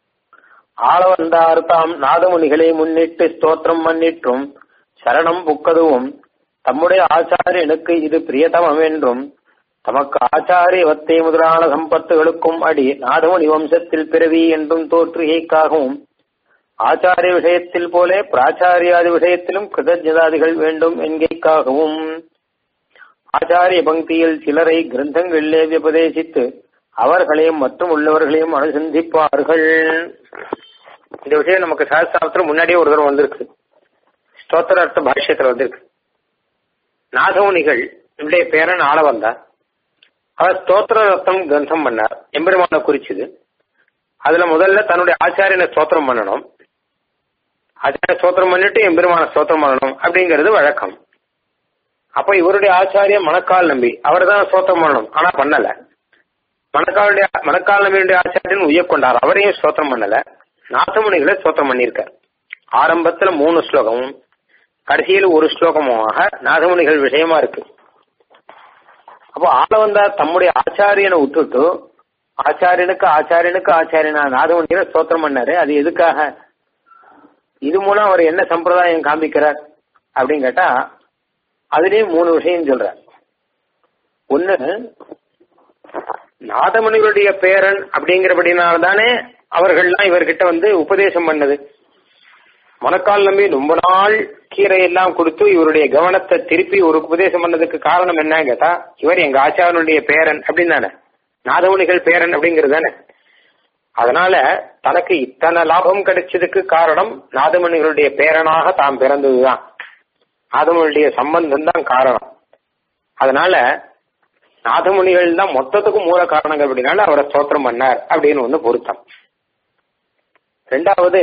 ஆளவந்தார் தாம் நாதமுனிகளை முன்னிட்டு ஸ்தோத்திரம் பண்ணிற்றும் சரணம் புக்கதுவும் தம்முடைய ஆச்சாரியனுக்கு இது பிரியதமம் என்றும் தமக்கு ஆச்சாரியவத்தை முதலான சம்பத்துகளுக்கும் அடி நாதமுனி வம்சத்தில் பிறவி என்றும் தோற்றுகைக்காகவும் ஆச்சாரிய விஷயத்தில் போலே பிராச்சாரியாதி விஷயத்திலும் கிருதஜதாதிகள் வேண்டும் என்கைக்காகவும் ஆச்சாரிய பங்கியில் சிலரை கிரந்தங்களிலே விபதேசித்து அவர்களையும் மற்றும் உள்ளவர்களையும் அனுசந்திப்பார்கள் இந்த விஷயம் நமக்கு சாஸ்திரத்துல முன்னாடியே ஒரு தடவை வந்திருக்கு ஸ்தோத்திர அர்த்த பாஷ்யத்துல வந்திருக்கு நாதமுனிகள் இவருடைய பேரன் ஆள வந்தார் அவர் ஸ்தோத்திர ரத்தம் கிரந்தம் பண்ணார் எம்பெருமான குறிச்சது அதுல முதல்ல தன்னுடைய ஆச்சாரியனை ஸ்தோத்திரம் பண்ணணும் ஆச்சாரிய ஸ்தோத்திரம் பண்ணிட்டு எம்பெருமான ஸ்தோத்திரம் பண்ணணும் அப்படிங்கிறது வழக்கம் அப்ப இவருடைய ஆச்சாரிய மணக்கால் நம்பி அவர் தான் ஸ்தோத்திரம் பண்ணணும் ஆனா பண்ணல மணக்காலுடைய மணக்கால் நம்பியுடைய ஆச்சாரியன் உயர்கொண்டார் அவரையும் ஸ்தோத்திரம் பண்ணல நாசமுனிகளை ஸ்தோத்திரம் பண்ணியிருக்கார் ஆரம்பத்துல மூணு ஸ்லோகமும் கடைசியில் ஒரு ஸ்லோகமாக நாதமுனிகள் விஷயமா இருக்கு அப்போ ஆள வந்தா தம்முடைய ஆச்சாரியனை விட்டுட்டு ஆச்சாரியனுக்கு ஆச்சாரியனுக்கு ஆச்சாரியனா நாதமுனிகளை ஸ்தோத்திரம் பண்ணாரு அது எதுக்காக இது மூலம் அவர் என்ன சம்பிரதாயம் காமிக்கிறார் அப்படின்னு கேட்டா அதுலயும் மூணு விஷயம் சொல்றார் ஒன்னு நாதமுனிகளுடைய பேரன் அப்படிங்கிறபடினால்தானே அவர்கள்லாம் இவர்கிட்ட வந்து உபதேசம் பண்ணது மணக்கால் நம்பி ரொம்ப நாள் கீரை எல்லாம் கொடுத்து இவருடைய கவனத்தை திருப்பி ஒரு உபதேசம் பண்ணதுக்கு காரணம் என்ன கேட்டா இவர் எங்க ஆச்சாரனுடைய பேரன் அப்படின்னு தானே நாதமுனிகள் பேரன் அப்படிங்கிறது தானே அதனால தனக்கு இத்தனை லாபம் கிடைச்சதுக்கு காரணம் நாதமுனிகளுடைய பேரனாக தாம் பிறந்ததுதான் நாதமுனிகளுடைய சம்பந்தம் தான் காரணம் அதனால நாதமுனிகள் தான் மொத்தத்துக்கும் மூல காரணங்கள் அப்படின்னால அவரை ஸ்தோத்திரம் பண்ணார் அப்படின்னு ஒண்ணு பொருத்தம் ரெண்டாவது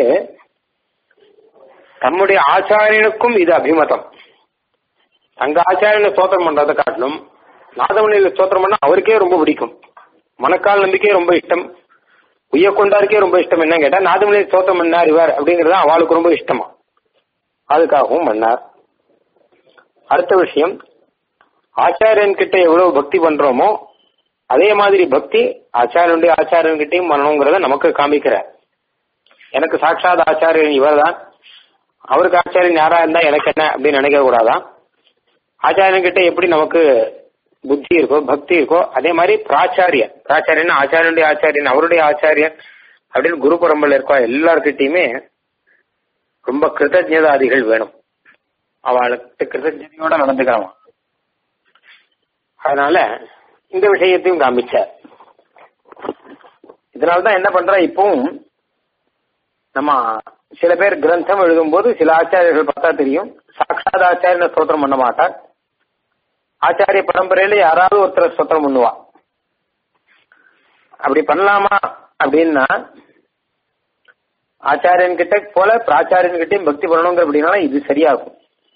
தம்முடைய ஆச்சாரியனுக்கும் இது அபிமதம் தங்க ஆச்சாரியனை ஸ்தோத்திரம் பண்றதை காட்டிலும் நாதமுனிகளை ஸ்தோத்திரம் பண்ணா அவருக்கே ரொம்ப பிடிக்கும் மனக்கால் நம்பிக்கையே ரொம்ப இஷ்டம் உய்ய கொண்டாருக்கே ரொம்ப இஷ்டம் என்ன கேட்டா நாதமுனியை ஸ்தோத்திரம் பண்ணார் இவர் அப்படிங்கறது அவளுக்கு ரொம்ப இஷ்டமா அதுக்காகவும் பண்ணார் அடுத்த விஷயம் ஆச்சாரியன் கிட்ட எவ்வளவு பக்தி பண்றோமோ அதே மாதிரி பக்தி ஆச்சாரியனுடைய ஆச்சாரியன் கிட்டையும் பண்ணணுங்கிறத நமக்கு காமிக்கிறார் எனக்கு சாட்சாத் ஆச்சாரியன் இவர் தான் அவருக்கு ஆச்சாரியன் யாரா இருந்தா எனக்கு என்ன அப்படின்னு நினைக்க கூடாதான் ஆச்சாரியன் கிட்ட எப்படி நமக்கு புத்தி இருக்கோ பக்தி இருக்கோ அதே மாதிரி பிராச்சாரியன் பிராச்சாரியன் ஆச்சாரியனுடைய ஆச்சாரியன் அவருடைய ஆச்சாரியன் அப்படின்னு குரு பரம்பரையில் இருக்கோ எல்லார்கிட்டயுமே ரொம்ப கிருத்தஜதாதிகள் வேணும் அவளுக்கு கிருத்தஜதையோட நடந்துக்கிறவன் அதனால இந்த விஷயத்தையும் காமிச்சார் இதனால்தான் என்ன பண்றா இப்பவும் நம்ம சில பேர் கிரந்தம் எழுதும்போது சில ஆச்சாரியர்கள் பார்த்தா தெரியும் சாட்சாத் ஆச்சாரியனை ஸ்தோத்திரம் பண்ண மாட்டார் ஆச்சாரிய பரம்பரையில யாராவது ஒருத்தர் ஸ்தோத்திரம் பண்ணுவா அப்படி பண்ணலாமா அப்படின்னா ஆச்சாரியன் கிட்ட போல பிராச்சாரியன் கிட்டையும் பக்தி பண்ணணுங்கிற அப்படின்னா இது சரியாகும்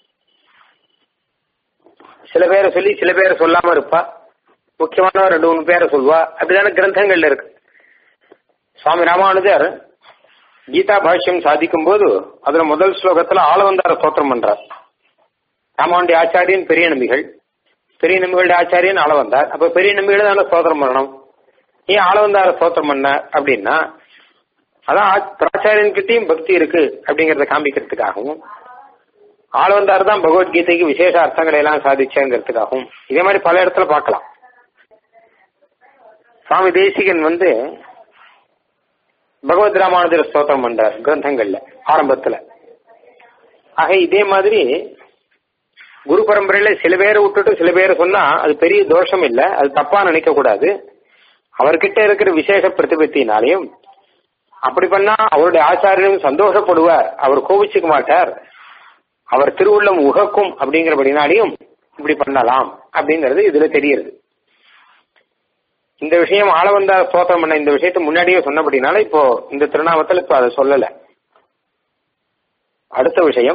சில பேரை சொல்லி சில பேரை சொல்லாம இருப்பா முக்கியமான ரெண்டு மூணு பேரை சொல்லுவா அப்படிதான கிரந்தங்கள்ல இருக்கு சுவாமி ராமானுஜர் கீதா பாஷ்யம் சாதிக்கும் போது அதுல முதல் ஸ்லோகத்துல ஆளவந்தார ஸ்தோத்திரம் பண்றார் ராமானுடைய ஆச்சாரியன் பெரிய நம்பிகள் பெரிய நம்பிகளுடைய ஆச்சாரியன் ஆளவந்தார் அப்ப பெரிய நம்பிகள் தானே ஸ்தோத்திரம் பண்ணணும் ஏன் ஆளவந்தார ஸ்தோத்திரம் பண்ண அப்படின்னா அதான் பிராச்சாரியன் கிட்டையும் பக்தி இருக்கு அப்படிங்கறத காமிக்கிறதுக்காகவும் ஆளவந்தார் தான் பகவத்கீதைக்கு விசேஷ அர்த்தங்களை எல்லாம் சாதிச்சேங்கிறதுக்காகவும் இதே மாதிரி பல இடத்துல பார்க்கலாம் சுவாமி தேசிகன் வந்து பகவத் ராமானுஜர் ஸ்தோத்திரம் பண்றார் கிரந்தங்கள்ல ஆரம்பத்துல ஆக இதே மாதிரி குரு பரம்பரையில சில பேரை விட்டுட்டு சில பேரை சொன்னா அது பெரிய தோஷம் இல்ல அது தப்பா நினைக்க கூடாது அவர்கிட்ட இருக்கிற விசேஷ பிரதிபத்தினாலையும் அப்படி பண்ணா அவருடைய ஆச்சாரியரும் சந்தோஷப்படுவார் அவர் கோபிச்சுக்க மாட்டார் அவர் திருவுள்ளம் உகக்கும் அப்படிங்கிறபடினாலையும் இப்படி பண்ணலாம் அப்படிங்கிறது இதுல தெரியுது இந்த விஷயம் ஆளவந்தா ஸ்தோத்திரம் பண்ண இந்த விஷயத்தை முன்னாடியே சொன்னபடினால இப்போ இந்த திருநாமத்தில் இப்போ அதை சொல்லல அடுத்த விஷயம்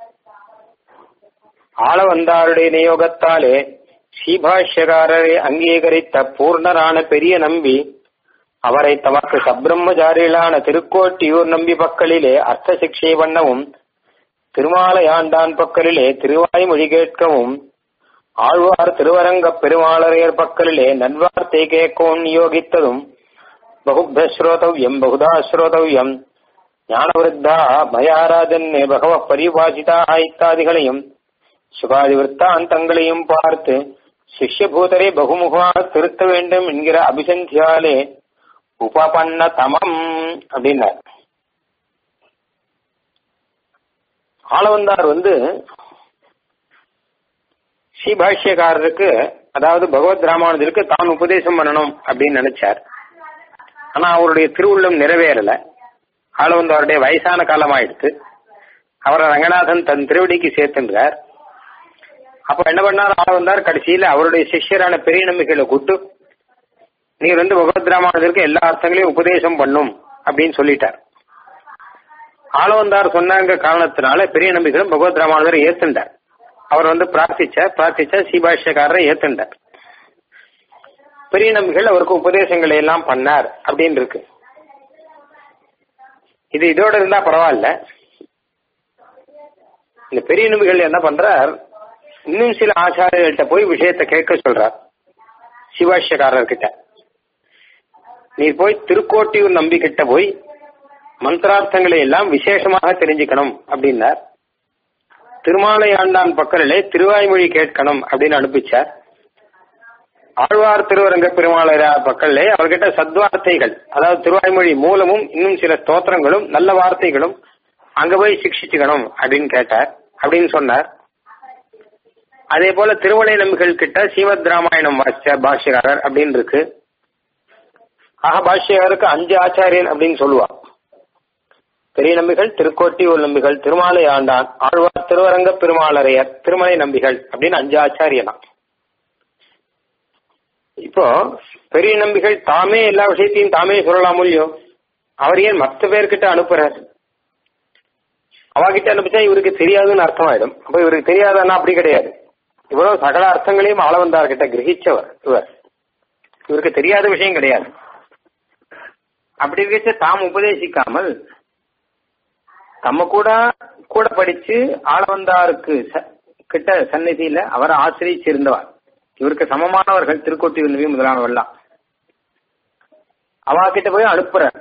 ஆளவந்தாருடைய நியோகத்தாலே ஸ்ரீபாஷ்யகாரரை அங்கீகரித்த பூர்ணரான பெரிய நம்பி அவரை தமக்கு சப்ரம்மச்சாரிகளான திருக்கோட்டியூர் நம்பி பக்கலிலே அர்த்த சிக்ஷை பண்ணவும் திருமாலையாண்டான் பக்கலிலே திருவாய்மொழி கேட்கவும் ஆழ்வார் திருவரங்க பெருமாளரையர் பக்கலிலே நன்வார்த்தை கேட்கவும் நியோகித்ததும் பகுப்தஸ்ரோதவ்யம் பகுதா ஸ்ரோதவ்யம் ஞானவிருத்தா பயாராஜன்னே பகவ பரிபாஷிதா இத்தாதிகளையும் சுகாதி விற்த்தாந்தங்களையும் பார்த்து சிஷ்யபூதரை பகுமுகமாக திருத்த வேண்டும் என்கிற அபிசந்தியாலே உபபன்ன தமம் அப்படின்னார் ஆளவந்தார் வந்து ஸ்ரீபாஷ்யக்காரருக்கு அதாவது பகவத் ராமானுஜருக்கு தான் உபதேசம் பண்ணணும் அப்படின்னு நினைச்சார் ஆனா அவருடைய திருவுள்ளம் நிறைவேறல ஆளவந்தாருடைய வயசான காலம் ஆயிடுத்து அவரை ரங்கநாதன் தன் திருவடிக்கு சேர்த்துன்றார் அப்ப என்ன பண்ணார் ஆளவந்தார் கடைசியில அவருடைய சிஷ்யரான பெரிய நம்பிக்கையில கூட்டு நீர் வந்து பகவத் ராமானுஜருக்கு எல்லா அர்த்தங்களையும் உபதேசம் பண்ணும் அப்படின்னு சொல்லிட்டார் ஆளவந்தார் சொன்னாங்க காரணத்தினால பெரிய நம்பிக்கையும் பகவத் ராமானுஜரை ஏத்துண்டார் அவர் வந்து பிரார்த்திச்ச பிரார்த்திச்ச சீபாஷ்யக்காரரை ஏத்துண்டார் பெரிய நம்பிகள் அவருக்கு உபதேசங்களை எல்லாம் பண்ணார் அப்படின்னு இருக்கு இது இதோட இருந்தா பரவாயில்ல இந்த பெரிய நம்பிகள் என்ன பண்றார் இன்னும் சில ஆச்சாரியர்கள்ட்ட போய் விஷயத்தை கேட்க சொல்றார் சிவாஷ்யக்காரர்கிட்ட நீ போய் திருக்கோட்டியூர் நம்பி கிட்ட போய் மந்திரார்த்தங்களை எல்லாம் விசேஷமாக தெரிஞ்சுக்கணும் அப்படின்னார் திருமாலை ஆண்டான் பக்கத்திலே திருவாய்மொழி கேட்கணும் அப்படின்னு அனுப்பிச்சார் ஆழ்வார் திருவரங்க பெருமாளரார் பக்கத்திலே அவர்கிட்ட சத்வார்த்தைகள் அதாவது திருவாய்மொழி மூலமும் இன்னும் சில ஸ்தோத்திரங்களும் நல்ல வார்த்தைகளும் அங்க போய் சிக்ஷிச்சுக்கணும் அப்படின்னு கேட்டார் அப்படின்னு சொன்னார் அதே போல திருமலை நம்பிகள் கிட்ட ஸ்ரீமத் ராமாயணம் வாசிச்ச பாஷ்யகாரர் அப்படின்னு இருக்கு ஆக பாஷ்யகாருக்கு அஞ்சு ஆச்சாரியன் அப்படின்னு சொல்லுவா பெரிய நம்பிகள் திருக்கோட்டியூர் நம்பிகள் திருமாலை ஆண்டான் ஆழ்வார் திருவரங்க பெருமாளரையர் திருமலை நம்பிகள் அப்படின்னு அஞ்சு ஆச்சாரியனா இப்போ பெரிய நம்பிகள் தாமே எல்லா விஷயத்தையும் தாமே சொல்லலாம் இல்லையோ அவர் ஏன் மற்ற பேர்கிட்ட அனுப்புறார் அவகிட்ட அனுப்பிச்சா இவருக்கு தெரியாதுன்னு அர்த்தமாயிடும் அப்ப இவருக்கு தெரியாதுன்னா அப்படி கிடையாது இவ்வளவு சகல அர்த்தங்களையும் ஆளவந்தார்கிட்ட கிரகிச்சவர் இவர் இவருக்கு தெரியாத விஷயம் கிடையாது அப்படி இருக்க தாம் உபதேசிக்காமல் தம்ம கூட கூட படிச்சு ஆளவந்தாருக்கு கிட்ட சந்நிதியில அவரை ஆசிரியிருந்தவர் இவருக்கு சமமானவர்கள் திருக்கோட்டி நபி முதலானவர்லாம் அவ கிட்ட போய் அனுப்புறார்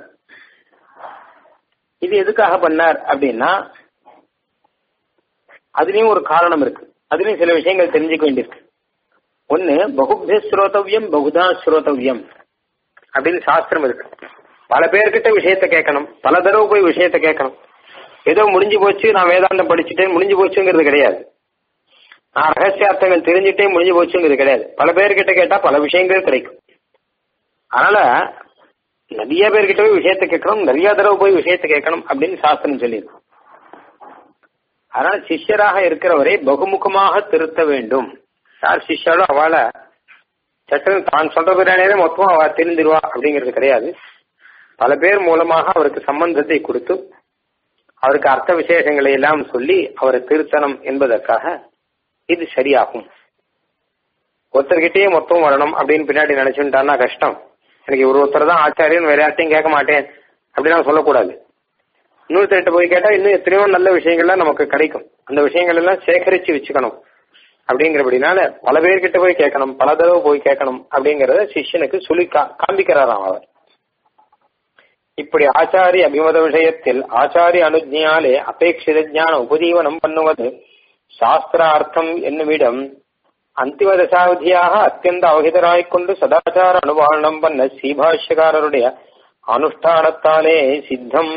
இது எதுக்காக பண்ணார் அப்படின்னா அதுலயும் ஒரு காரணம் இருக்கு அதுலயும் சில விஷயங்கள் தெரிஞ்சுக்க வேண்டியிருக்கு ஒன்னு பகுபிய ஸ்ரோதவியம் பகுதா ஸ்ரோதவியம் அப்படின்னு சாஸ்திரம் இருக்கு பல பேர்கிட்ட விஷயத்த கேட்கணும் பல தடவை போய் விஷயத்த கேட்கணும் ஏதோ முடிஞ்சு போச்சு நான் வேதாந்தம் படிச்சுட்டேன் முடிஞ்சு போச்சுங்கிறது கிடையாது நான் ரகசியார்த்தங்கள் தெரிஞ்சுட்டே முடிஞ்சு போச்சுங்கிறது கிடையாது பல பேர்கிட்ட கேட்டா பல விஷயங்கள் கிடைக்கும் அதனால நிறைய பேர்கிட்ட போய் விஷயத்த கேட்கணும் நிறைய தடவை போய் விஷயத்த கேட்கணும் அப்படின்னு சாஸ்திரம் சொல்லியிருக்கு அதனால சிஷ்யராக இருக்கிறவரை பகுமுகமாக திருத்த வேண்டும் யார் சிஷ்யாலோ அவளை சட்டம் தான் சொல்ற பிராணியே மொத்தம் அவ தெரிஞ்சிருவா அப்படிங்கிறது கிடையாது பல பேர் மூலமாக அவருக்கு சம்பந்தத்தை கொடுத்து அவருக்கு அர்த்த விசேஷங்களை எல்லாம் சொல்லி அவரை திருத்தனம் என்பதற்காக இது சரியாகும் ஒருத்தர்கிட்டயே மொத்தம் வரணும் அப்படின்னு பின்னாடி நினைச்சுட்டான்னா கஷ்டம் எனக்கு ஒரு ஒருத்தர் தான் ஆச்சாரியன் வேற யார்ட்டையும் கேட்க மாட்டேன் அப்படின்னு சொல்லக்கூடாது இன்னொருத்தர்கிட்ட போய் கேட்டா இன்னும் எத்தனையோ நல்ல விஷயங்கள்லாம் நமக்கு கிடைக்கும் அந்த விஷயங்கள் எல்லாம் சேகரிச்சு வச்சுக்கணும் அப்படிங்கிறபடினால பல பேர்கிட்ட போய் கேட்கணும் பல தடவை போய் கேட்கணும் அப்படிங்கறத சிஷ்யனுக்கு சொல்லி காண்பிக்கிறாராம் அவர் இப்படி ஆச்சாரிய அபிமத விஷயத்தில் ஆச்சாரிய அனுஜியாலே அபேட்சித ஞான உபஜீவனம் பண்ணுவது சாஸ்திரார்த்தம் என்னுமிடம் அந்திம தசாவதியாக அத்தியந்த அவகிதராய்க்கொண்டு சதாச்சார அனுபாலனம் பண்ண ஸ்ரீபாஷ்யக்காரருடைய அனுஷ்டானத்தாலே சித்தம்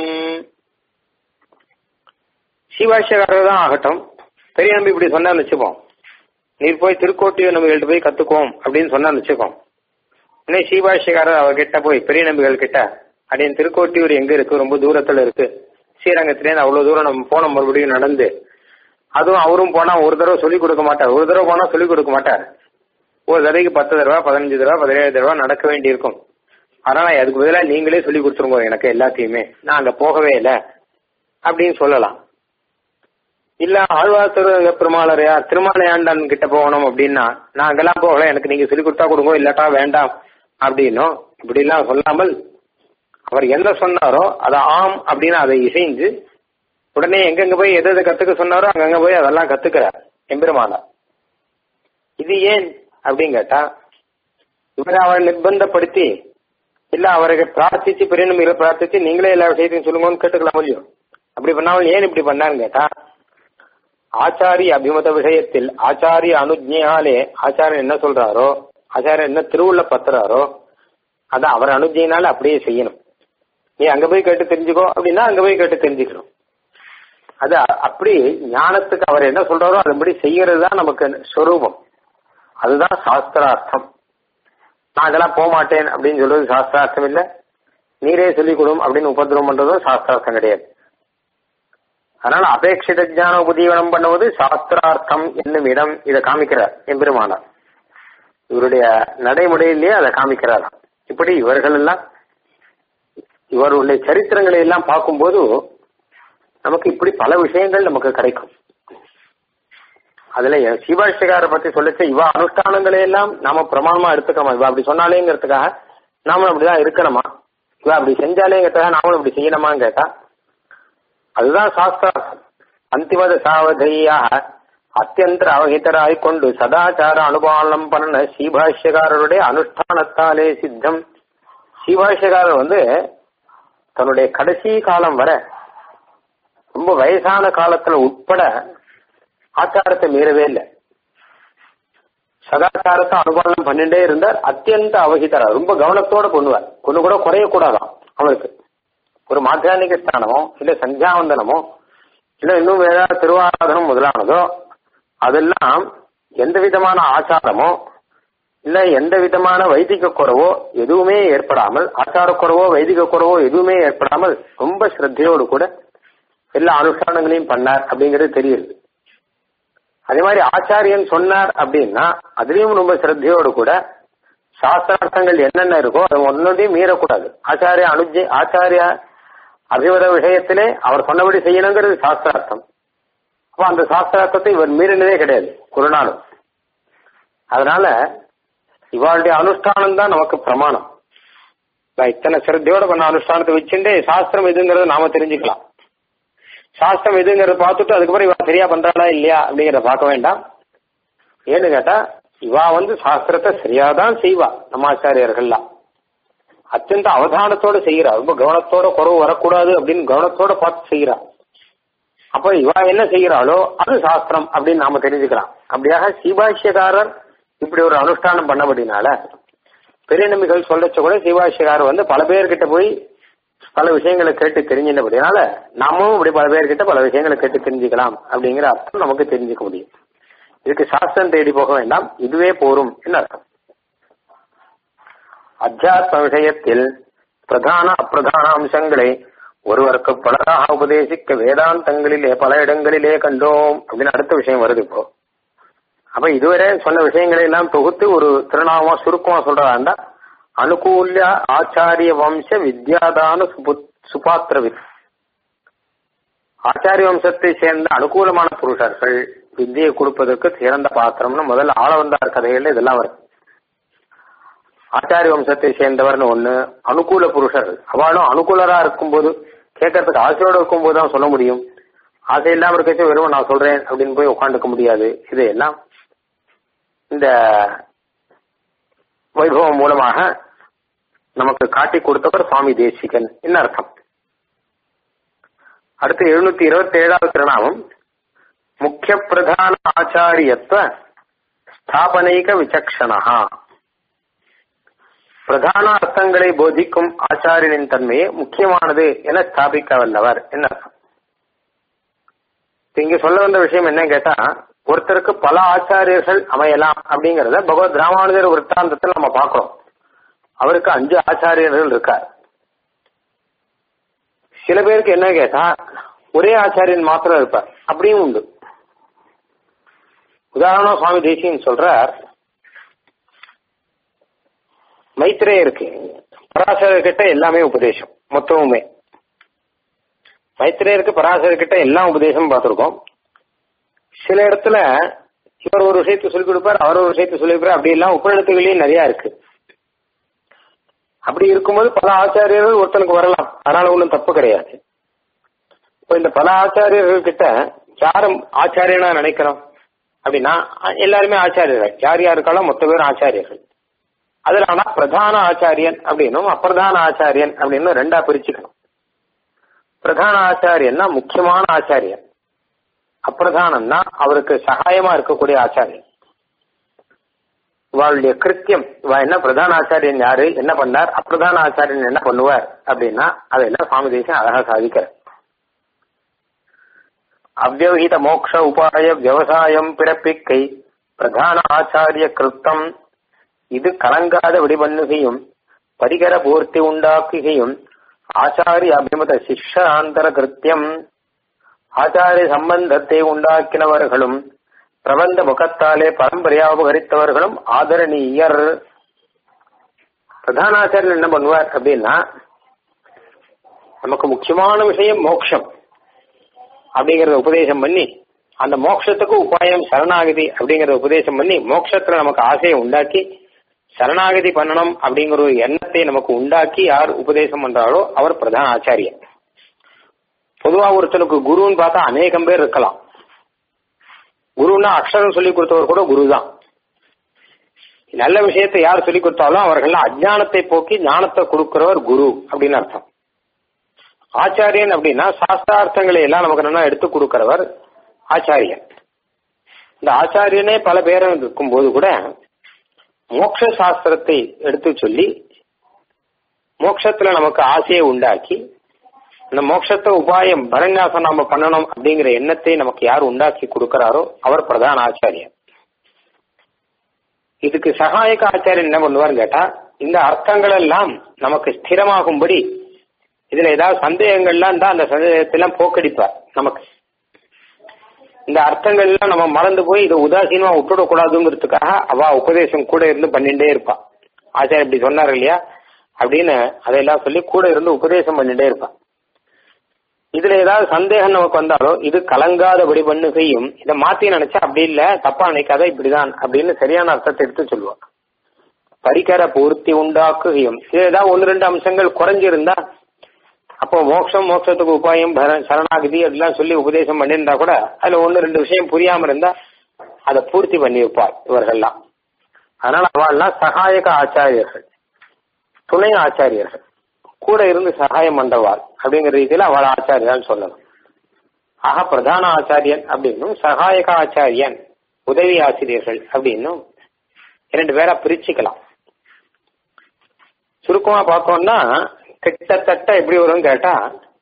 ஸ்ரீபாஷ்யக்காரர் தான் ஆகட்டும் பெரிய நம்பி இப்படி சொன்னான்னு வச்சுப்போம் நீர் போய் திருக்கோட்டியூர் நம்பிகள்கிட்ட போய் கத்துக்கோம் அப்படின்னு சொன்னான்னு வச்சுக்கோம் இன்னும் ஸ்ரீபாஷ்யக்காரர் அவர்கிட்ட போய் பெரிய நம்பிகள் கிட்ட அப்படின்னு திருக்கோட்டியூர் எங்க இருக்கு ரொம்ப தூரத்துல இருக்கு ஸ்ரீரங்கத்திலேருந்து அவ்வளவு தூரம் நம்ம போன மறுபடியும் நடந்து அதுவும் அவரும் போனா ஒரு தடவை சொல்லிக் கொடுக்க மாட்டார் ஒரு தடவை போனா சொல்லிக் கொடுக்க மாட்டார் ஒரு தடவைக்கு பத்து தடவை பதினஞ்சு தடவை பதினேழு தடவை நடக்க வேண்டி இருக்கும் அதனால அதுக்கு பதிலாக நீங்களே சொல்லி கொடுத்துருங்க எனக்கு எல்லாத்தையுமே நான் அங்க போகவே இல்லை அப்படின்னு சொல்லலாம் இல்ல ஆழ்வார் பெருமாளர் யார் திருமாலையாண்டன் கிட்ட போகணும் அப்படின்னா நான் அங்கெல்லாம் போகல எனக்கு நீங்க சொல்லி கொடுத்தா கொடுங்க இல்லாட்டா வேண்டாம் அப்படின்னும் இப்படி எல்லாம் சொல்லாமல் அவர் என்ன சொன்னாரோ அதை ஆம் அப்படின்னு அதை இசைஞ்சு உடனே எங்கெங்க போய் எது எது கத்துக்க சொன்னாரோ அங்கங்க போய் அதெல்லாம் கத்துக்கிறார் எம்பெருமானார் இது ஏன் அப்படின்னு கேட்டா இவரை அவரை நிர்பந்தப்படுத்தி இல்ல அவரை பிரார்த்திச்சு பெரிய நம்பிகளை பிரார்த்திச்சு நீங்களே எல்லா விஷயத்தையும் சொல்லுங்கன்னு கேட்டுக்கலாம் இல்லையோ அப்படி பண்ணாமல் ஏன் இப்படி பண்ணாருன்னு கேட்டா ஆச்சாரிய அபிமத விஷயத்தில் ஆச்சாரிய அனுஜையாலே ஆச்சாரியன் என்ன சொல்றாரோ ஆச்சாரியன் என்ன திருவுள்ள பத்துறாரோ அதை அவர் அனுஜையினால அப்படியே செய்யணும் நீ அங்க போய் கேட்டு தெரிஞ்சுக்கோ அப்படின்னா அங்க போய் கேட்டு தெரிஞ்சுக்கணும் அது அப்படி ஞானத்துக்கு அவர் என்ன சொல்றாரோ அதுபடி செய்யறது தான் நமக்கு ஸ்வரூபம் அதுதான் சாஸ்திரார்த்தம் நான் அதெல்லாம் போக மாட்டேன் அப்படின்னு சொல்றது சாஸ்திரார்த்தம் இல்ல நீரே சொல்லிக் கொடும் அப்படின்னு உபதிரவம் பண்றதும் சாஸ்திரார்த்தம் கிடையாது அதனால அபேட்சித ஜான உபதீவனம் பண்ணுவது சாஸ்திரார்த்தம் என்னும் இடம் இதை காமிக்கிறார் எம்பெருமானார் இவருடைய நடைமுறையிலேயே அதை காமிக்கிறார் இப்படி இவர்கள் எல்லாம் இவருடைய சரித்திரங்களை எல்லாம் பார்க்கும்போது நமக்கு இப்படி பல விஷயங்கள் நமக்கு கிடைக்கும் அதுல சிவாஷ்டிகார பத்தி சொல்லிச்சு இவ அனுஷ்டானங்களை எல்லாம் நாம பிரமாணமா எடுத்துக்கணுமா இவ அப்படி சொன்னாலேங்கிறதுக்காக நாமளும் அப்படிதான் இருக்கணுமா இவ அப்படி செஞ்சாலேங்கிறதுக்காக நாமளும் இப்படி செய்யணுமான்னு கேட்டா அதுதான் சாஸ்திரார்த்தம் அந்திமத சாவதையாக அத்தியந்த அவகிதராய் கொண்டு சதாச்சார அனுபாலனம் பண்ண ஸ்ரீபாஷ்யக்காரருடைய அனுஷ்டானத்தாலே சித்தம் ஸ்ரீபாஷ்யக்காரர் வந்து தன்னுடைய கடைசி காலம் வர ரொம்ப வயசான காலத்துல உட்பட ஆச்சாரத்தை மீறவே இல்லை சதாச்சாரத்தை அனுபாலனம் பண்ணிட்டே இருந்தார் அத்தியந்த அவகிதரா ரொம்ப கவனத்தோட பண்ணுவார் கொண்டு கூட குறையக்கூடாதாம் அவருக்கு ஒரு மாத்தியானிக ஸ்தானமோ இல்ல சந்தியாவந்தனமோ இல்ல இன்னும் ஏதாவது திருவாராதனம் முதலானதோ அதெல்லாம் எந்த விதமான ஆச்சாரமோ இல்ல எந்த விதமான வைதிக குறவோ எதுவுமே ஏற்படாமல் ஆச்சார குறவோ வைதிக குறவோ எதுவுமே ஏற்படாமல் ரொம்ப ஸ்ரத்தையோடு கூட எல்லா அனுஷ்டானங்களையும் பண்ணார் அப்படிங்கிறது தெரியுது அதே மாதிரி ஆச்சாரியன் சொன்னார் அப்படின்னா அதுலயும் ரொம்ப ஸ்ரத்தையோடு கூட சாஸ்திரார்த்தங்கள் என்னென்ன இருக்கோ அது ஒன்னொன்றையும் மீறக்கூடாது ஆச்சாரிய அனுஜை ஆச்சாரிய அபிமத விஷயத்திலே அவர் சொன்னபடி செய்யணுங்கிறது சாஸ்திரார்த்தம் அப்ப அந்த சாஸ்திரார்த்தத்தை இவர் மீறினதே கிடையாது ஒரு நாளும் அதனால இவாளுடைய அனுஷ்டானம் தான் நமக்கு பிரமாணம் இத்தனை சிரத்தையோட பண்ண அனுஷ்டானத்தை வச்சுட்டு சாஸ்திரம் எதுங்கிறத நாம தெரிஞ்சுக்கலாம் சாஸ்திரம் எதுங்கிறத பார்த்துட்டு அதுக்கப்புறம் இவா சரியா பண்றாளா இல்லையா அப்படிங்கிறத பார்க்க வேண்டாம் ஏன்னு கேட்டா இவா வந்து சாஸ்திரத்தை சரியாதான் செய்வா நம்ம ஆச்சாரியர்கள்லாம் அத்தியந்த அவதானத்தோட செய்யறா ரொம்ப கவனத்தோட குறவு வரக்கூடாது அப்படின்னு கவனத்தோட பார்த்து செய்யறா அப்போ இவ என்ன செய்கிறாளோ அது சாஸ்திரம் அப்படின்னு நாம தெரிஞ்சுக்கலாம் அப்படியாக சீபாஷ்யக்காரர் இப்படி ஒரு அனுஷ்டானம் பண்ணபடினால பெரிய நம்பிகள் சொல்லச்ச கூட சீபாஷ்யக்காரர் வந்து பல பேர்கிட்ட போய் பல விஷயங்களை கேட்டு தெரிஞ்சினபடினால நாமும் இப்படி பல பேர்கிட்ட பல விஷயங்களை கேட்டு தெரிஞ்சுக்கலாம் அப்படிங்கிற அர்த்தம் நமக்கு தெரிஞ்சுக்க முடியும் இதுக்கு சாஸ்திரம் தேடி போக வேண்டாம் இதுவே போரும் என்ன அர்த்தம் அத்தியாத்ம விஷயத்தில் பிரதான அப்பிரதான அம்சங்களை ஒருவருக்கு பலராக உபதேசிக்க வேதாந்தங்களிலே பல இடங்களிலே கண்டோம் அப்படின்னு அடுத்த விஷயம் வருது இப்போ அப்ப இதுவரை சொன்ன விஷயங்களை எல்லாம் தொகுத்து ஒரு திருநாமமா சுருக்கமா சொல்றதா அனுகூல்ய ஆச்சாரிய வம்ச வித்யாதான சுபாத்திரவித் ஆச்சாரிய வம்சத்தை சேர்ந்த அனுகூலமான புருஷர்கள் வித்தியை கொடுப்பதற்கு சிறந்த பாத்திரம்னு முதல்ல ஆளவந்தார் கதைகள்ல இதெல்லாம் வருது ஆச்சாரிய வம்சத்தை சேர்ந்தவர்னு ஒண்ணு அனுகூல புருஷர்கள் அவளும் அனுகூலரா இருக்கும்போது கேட்கறதுக்கு ஆசையோட இருக்கும்போது தான் சொல்ல முடியும் ஆசை இல்லாம இருக்கச்சு வெறும் நான் சொல்றேன் அப்படின்னு போய் உட்காந்துக்க முடியாது இதையெல்லாம் இந்த வைபவம் மூலமாக நமக்கு காட்டி கொடுத்தவர் சுவாமி தேசிகன் என்ன அர்த்தம் அடுத்து எழுநூத்தி இருபத்தி ஏழாவது திருநாமம் முக்கிய பிரதான ஆச்சாரியத்துவ ஸ்தாபனைக விசக்ஷணா பிரதான அர்த்தங்களை போதிக்கும் ஆச்சாரியனின் தன்மையே முக்கியமானது என ஸ்தாபிக்க வல்லவர் என்ன அர்த்தம் இங்க சொல்ல வந்த விஷயம் என்ன கேட்டா ஒருத்தருக்கு பல ஆச்சாரியர்கள் அமையலாம் அப்படிங்கறத பகவத் ராமானுஜர் விற்த்தாந்தத்தில் நம்ம பார்க்கிறோம் அவருக்கு அஞ்சு ஆச்சாரியர்கள் இருக்கார் சில பேருக்கு என்ன கேட்டா ஒரே ஆச்சாரியன் மாத்திரம் இருப்பார் அப்படியும் உண்டு உதாரணம் சுவாமி தேசியன் சொல்றார் மைத்திரேயருக்கு பராசரர் கிட்ட எல்லாமே உபதேசம் மொத்தமுமே மைத்திரேயருக்கு பராசரர் கிட்ட எல்லா உபதேசமும் பார்த்திருக்கோம் சில இடத்துல இவர் ஒரு விஷயத்தை சொல்லிக் கொடுப்பார் அவர் ஒரு விஷயத்தை சொல்லி கொடுப்பார் அப்படி எல்லாம் உபநிடத்துகளையும் நிறைய இருக்கு அப்படி இருக்கும்போது பல ஆச்சாரியர்கள் ஒருத்தனுக்கு வரலாம் அதனால ஒன்றும் தப்பு கிடையாது இப்போ இந்த பல ஆச்சாரியர்கள் கிட்ட யாரும் ஆச்சாரியனா நினைக்கிறோம் அப்படின்னா எல்லாருமே ஆச்சாரியர்கள் யார் யாருக்கெல்லாம் மொத்த பேரும் ஆச்சாரியர்கள் அதுல ஆனா பிரதான ஆச்சாரியன் அப்படின்னும் அப்பிரதான ஆச்சாரியன் அப்படின்னு ரெண்டா பிரிச்சுக்கணும் பிரதான ஆச்சாரியன்னா முக்கியமான ஆச்சாரியன் அப்பிரதானம்னா அவருக்கு சகாயமா இருக்கக்கூடிய ஆச்சாரியன் இவாளுடைய கிருத்தியம் இவ என்ன பிரதான ஆச்சாரியன் யாரு என்ன பண்ணார் அப்பிரதான ஆச்சாரியன் என்ன பண்ணுவார் அப்படின்னா அதெல்லாம் சுவாமி தேசம் அழகா சாதிக்கிறார் அவ்வவஹித மோக்ஷ உபாய விவசாயம் பிறப்பிக்கை பிரதான ஆச்சாரிய கிருத்தம் இது கலங்காத விடிபண்ணுகையும் பரிகர பூர்த்தி உண்டாக்குகையும் ஆச்சாரிய அபிமத சிஷ்யாந்தர கிருத்தியம் ஆச்சாரிய சம்பந்தத்தை உண்டாக்கினவர்களும் பிரபந்த முகத்தாலே பரம்பரையாபகரித்தவர்களும் ஆதரணீயர் பிரதானாச்சாரியர் என்ன பண்ணுவார் அப்படின்னா நமக்கு முக்கியமான விஷயம் மோட்சம் அப்படிங்கறத உபதேசம் பண்ணி அந்த மோட்சத்துக்கு உபாயம் சரணாகதி அப்படிங்கறத உபதேசம் பண்ணி மோட்சத்துல நமக்கு ஆசையை உண்டாக்கி சரணாகதி பண்ணணும் அப்படிங்கிற ஒரு எண்ணத்தை நமக்கு உண்டாக்கி யார் உபதேசம் பண்றாரோ அவர் பிரதான ஆச்சாரியர் பொதுவா ஒருத்தனுக்கு குருன்னு பார்த்தா அநேகம் பேர் இருக்கலாம் குருன்னா அக்ஷரம் சொல்லி கொடுத்தவர் கூட குரு தான் நல்ல விஷயத்தை யார் சொல்லி கொடுத்தாலும் அவர்கள் அஜானத்தை போக்கி ஞானத்தை கொடுக்கிறவர் குரு அப்படின்னு அர்த்தம் ஆச்சாரியன் அப்படின்னா சாஸ்திரார்த்தங்களை எல்லாம் நமக்கு நல்லா எடுத்து கொடுக்கிறவர் ஆச்சாரியன் இந்த ஆச்சாரியனே பல பேரும் இருக்கும்போது கூட மோட்ச சாஸ்திரத்தை எடுத்து சொல்லி மோட்சத்துல நமக்கு ஆசையை உண்டாக்கி அந்த மோட்சத்தை உபாயம் பரநியாசம் நாம பண்ணணும் அப்படிங்கிற எண்ணத்தை நமக்கு யார் உண்டாக்கி கொடுக்கிறாரோ அவர் பிரதான ஆச்சாரியர் இதுக்கு சகாயக ஆச்சாரியன் என்ன பண்ணுவார்னு கேட்டா இந்த அர்த்தங்கள் எல்லாம் நமக்கு ஸ்திரமாகும்படி இதுல ஏதாவது சந்தேகங்கள்லாம் இருந்தா அந்த சந்தேகத்தெல்லாம் போக்கடிப்பார் நமக்கு இந்த அர்த்தங்கள் எல்லாம் நம்ம மறந்து போய் இதை உதாசீனமா விட்டுடக்கூடாதுங்கிறதுக்காக அவ உபதேசம் கூட இருந்து பண்ணிட்டே இருப்பா ஆச்சாரிய இப்படி சொன்னார் இல்லையா அப்படின்னு அதையெல்லாம் சொல்லி கூட இருந்து உபதேசம் பண்ணிட்டே இருப்பான் இதுல ஏதாவது சந்தேகம் நமக்கு வந்தாலோ இது கலங்காதபடி பண்ணுகையும் இதை மாத்தி நினைச்சா அப்படி இல்ல தப்பா நினைக்காத இப்படிதான் அப்படின்னு சரியான அர்த்தத்தை எடுத்து சொல்லுவான் பரிகர பூர்த்தி உண்டாக்குகையும் இது ஏதாவது ஒன்று ரெண்டு அம்சங்கள் குறைஞ்சிருந்தா அப்போ மோட்சம் மோட்சத்துக்கு உபாயம் சரணாகதி அப்படிலாம் சொல்லி உபதேசம் பண்ணியிருந்தா கூட அதுல ஒன்று ரெண்டு விஷயம் புரியாம இருந்தா அதை பூர்த்தி பண்ணி வைப்பார் இவர்கள்லாம் அதனால அவள்லாம் சகாயக ஆச்சாரியர்கள் துணை ஆச்சாரியர்கள் கூட இருந்து சகாயம் பண்றவாள் அப்படிங்கிற ரீதியில அவள் ஆச்சாரியான்னு சொல்லணும் ஆக பிரதான ஆச்சாரியன் அப்படின்னும் சகாயக ஆச்சாரியன் உதவி ஆசிரியர்கள் அப்படின்னும் இரண்டு பேரா பிரிச்சுக்கலாம் சுருக்கமா பார்த்தோம்னா கிட்டத்தட்ட எப்படி வரும்னு கேட்டா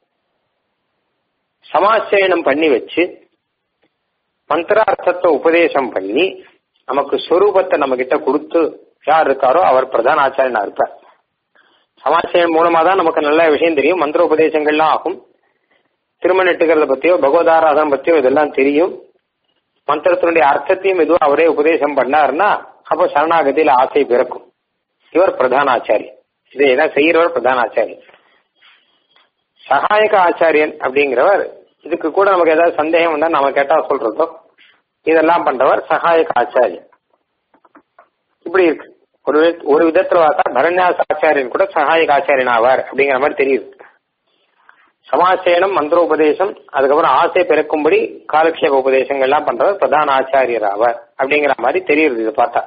சமாச்சயனம் பண்ணி வச்சு மந்திரார்த்தத்தை உபதேசம் பண்ணி நமக்கு ஸ்வரூபத்தை நம்ம கிட்ட கொடுத்து யார் இருக்காரோ அவர் பிரதான ஆச்சாரியனா இருப்பார் சமாச்சயம் மூலமா தான் நமக்கு நல்ல விஷயம் தெரியும் மந்திர உபதேசங்கள்லாம் ஆகும் திருமணம் எட்டுக்கிறத பத்தியோ பகவதாராதனம் பத்தியோ இதெல்லாம் தெரியும் மந்திரத்தினுடைய அர்த்தத்தையும் எதுவும் அவரே உபதேசம் பண்ணாருன்னா அப்போ சரணாகதியில ஆசை பிறக்கும் இவர் பிரதான ஆச்சாரியன் இதை எதாவது செய்யறவர் பிரதான ஆச்சாரியன் சகாயக ஆச்சாரியன் அப்படிங்கிறவர் இதுக்கு கூட நமக்கு ஏதாவது சந்தேகம் வந்தா நம்ம கேட்டா சொல்றதோ இதெல்லாம் பண்றவர் சகாயக ஆச்சாரியன் இப்படி இருக்கு ஒரு ஒரு விதத்துல பார்த்தா பரண்யாச ஆச்சாரியன் கூட சகாயக ஆச்சாரியன் ஆவார் அப்படிங்கிற மாதிரி தெரியுது சமாசேனம் மந்திரோபதேசம் அதுக்கப்புறம் ஆசை பிறக்கும்படி காலக்ஷேப உபதேசங்கள்லாம் பண்றவர் பிரதான ஆச்சாரியர் ஆவார் அப்படிங்கிற மாதிரி தெரியுது இது பார்த்தா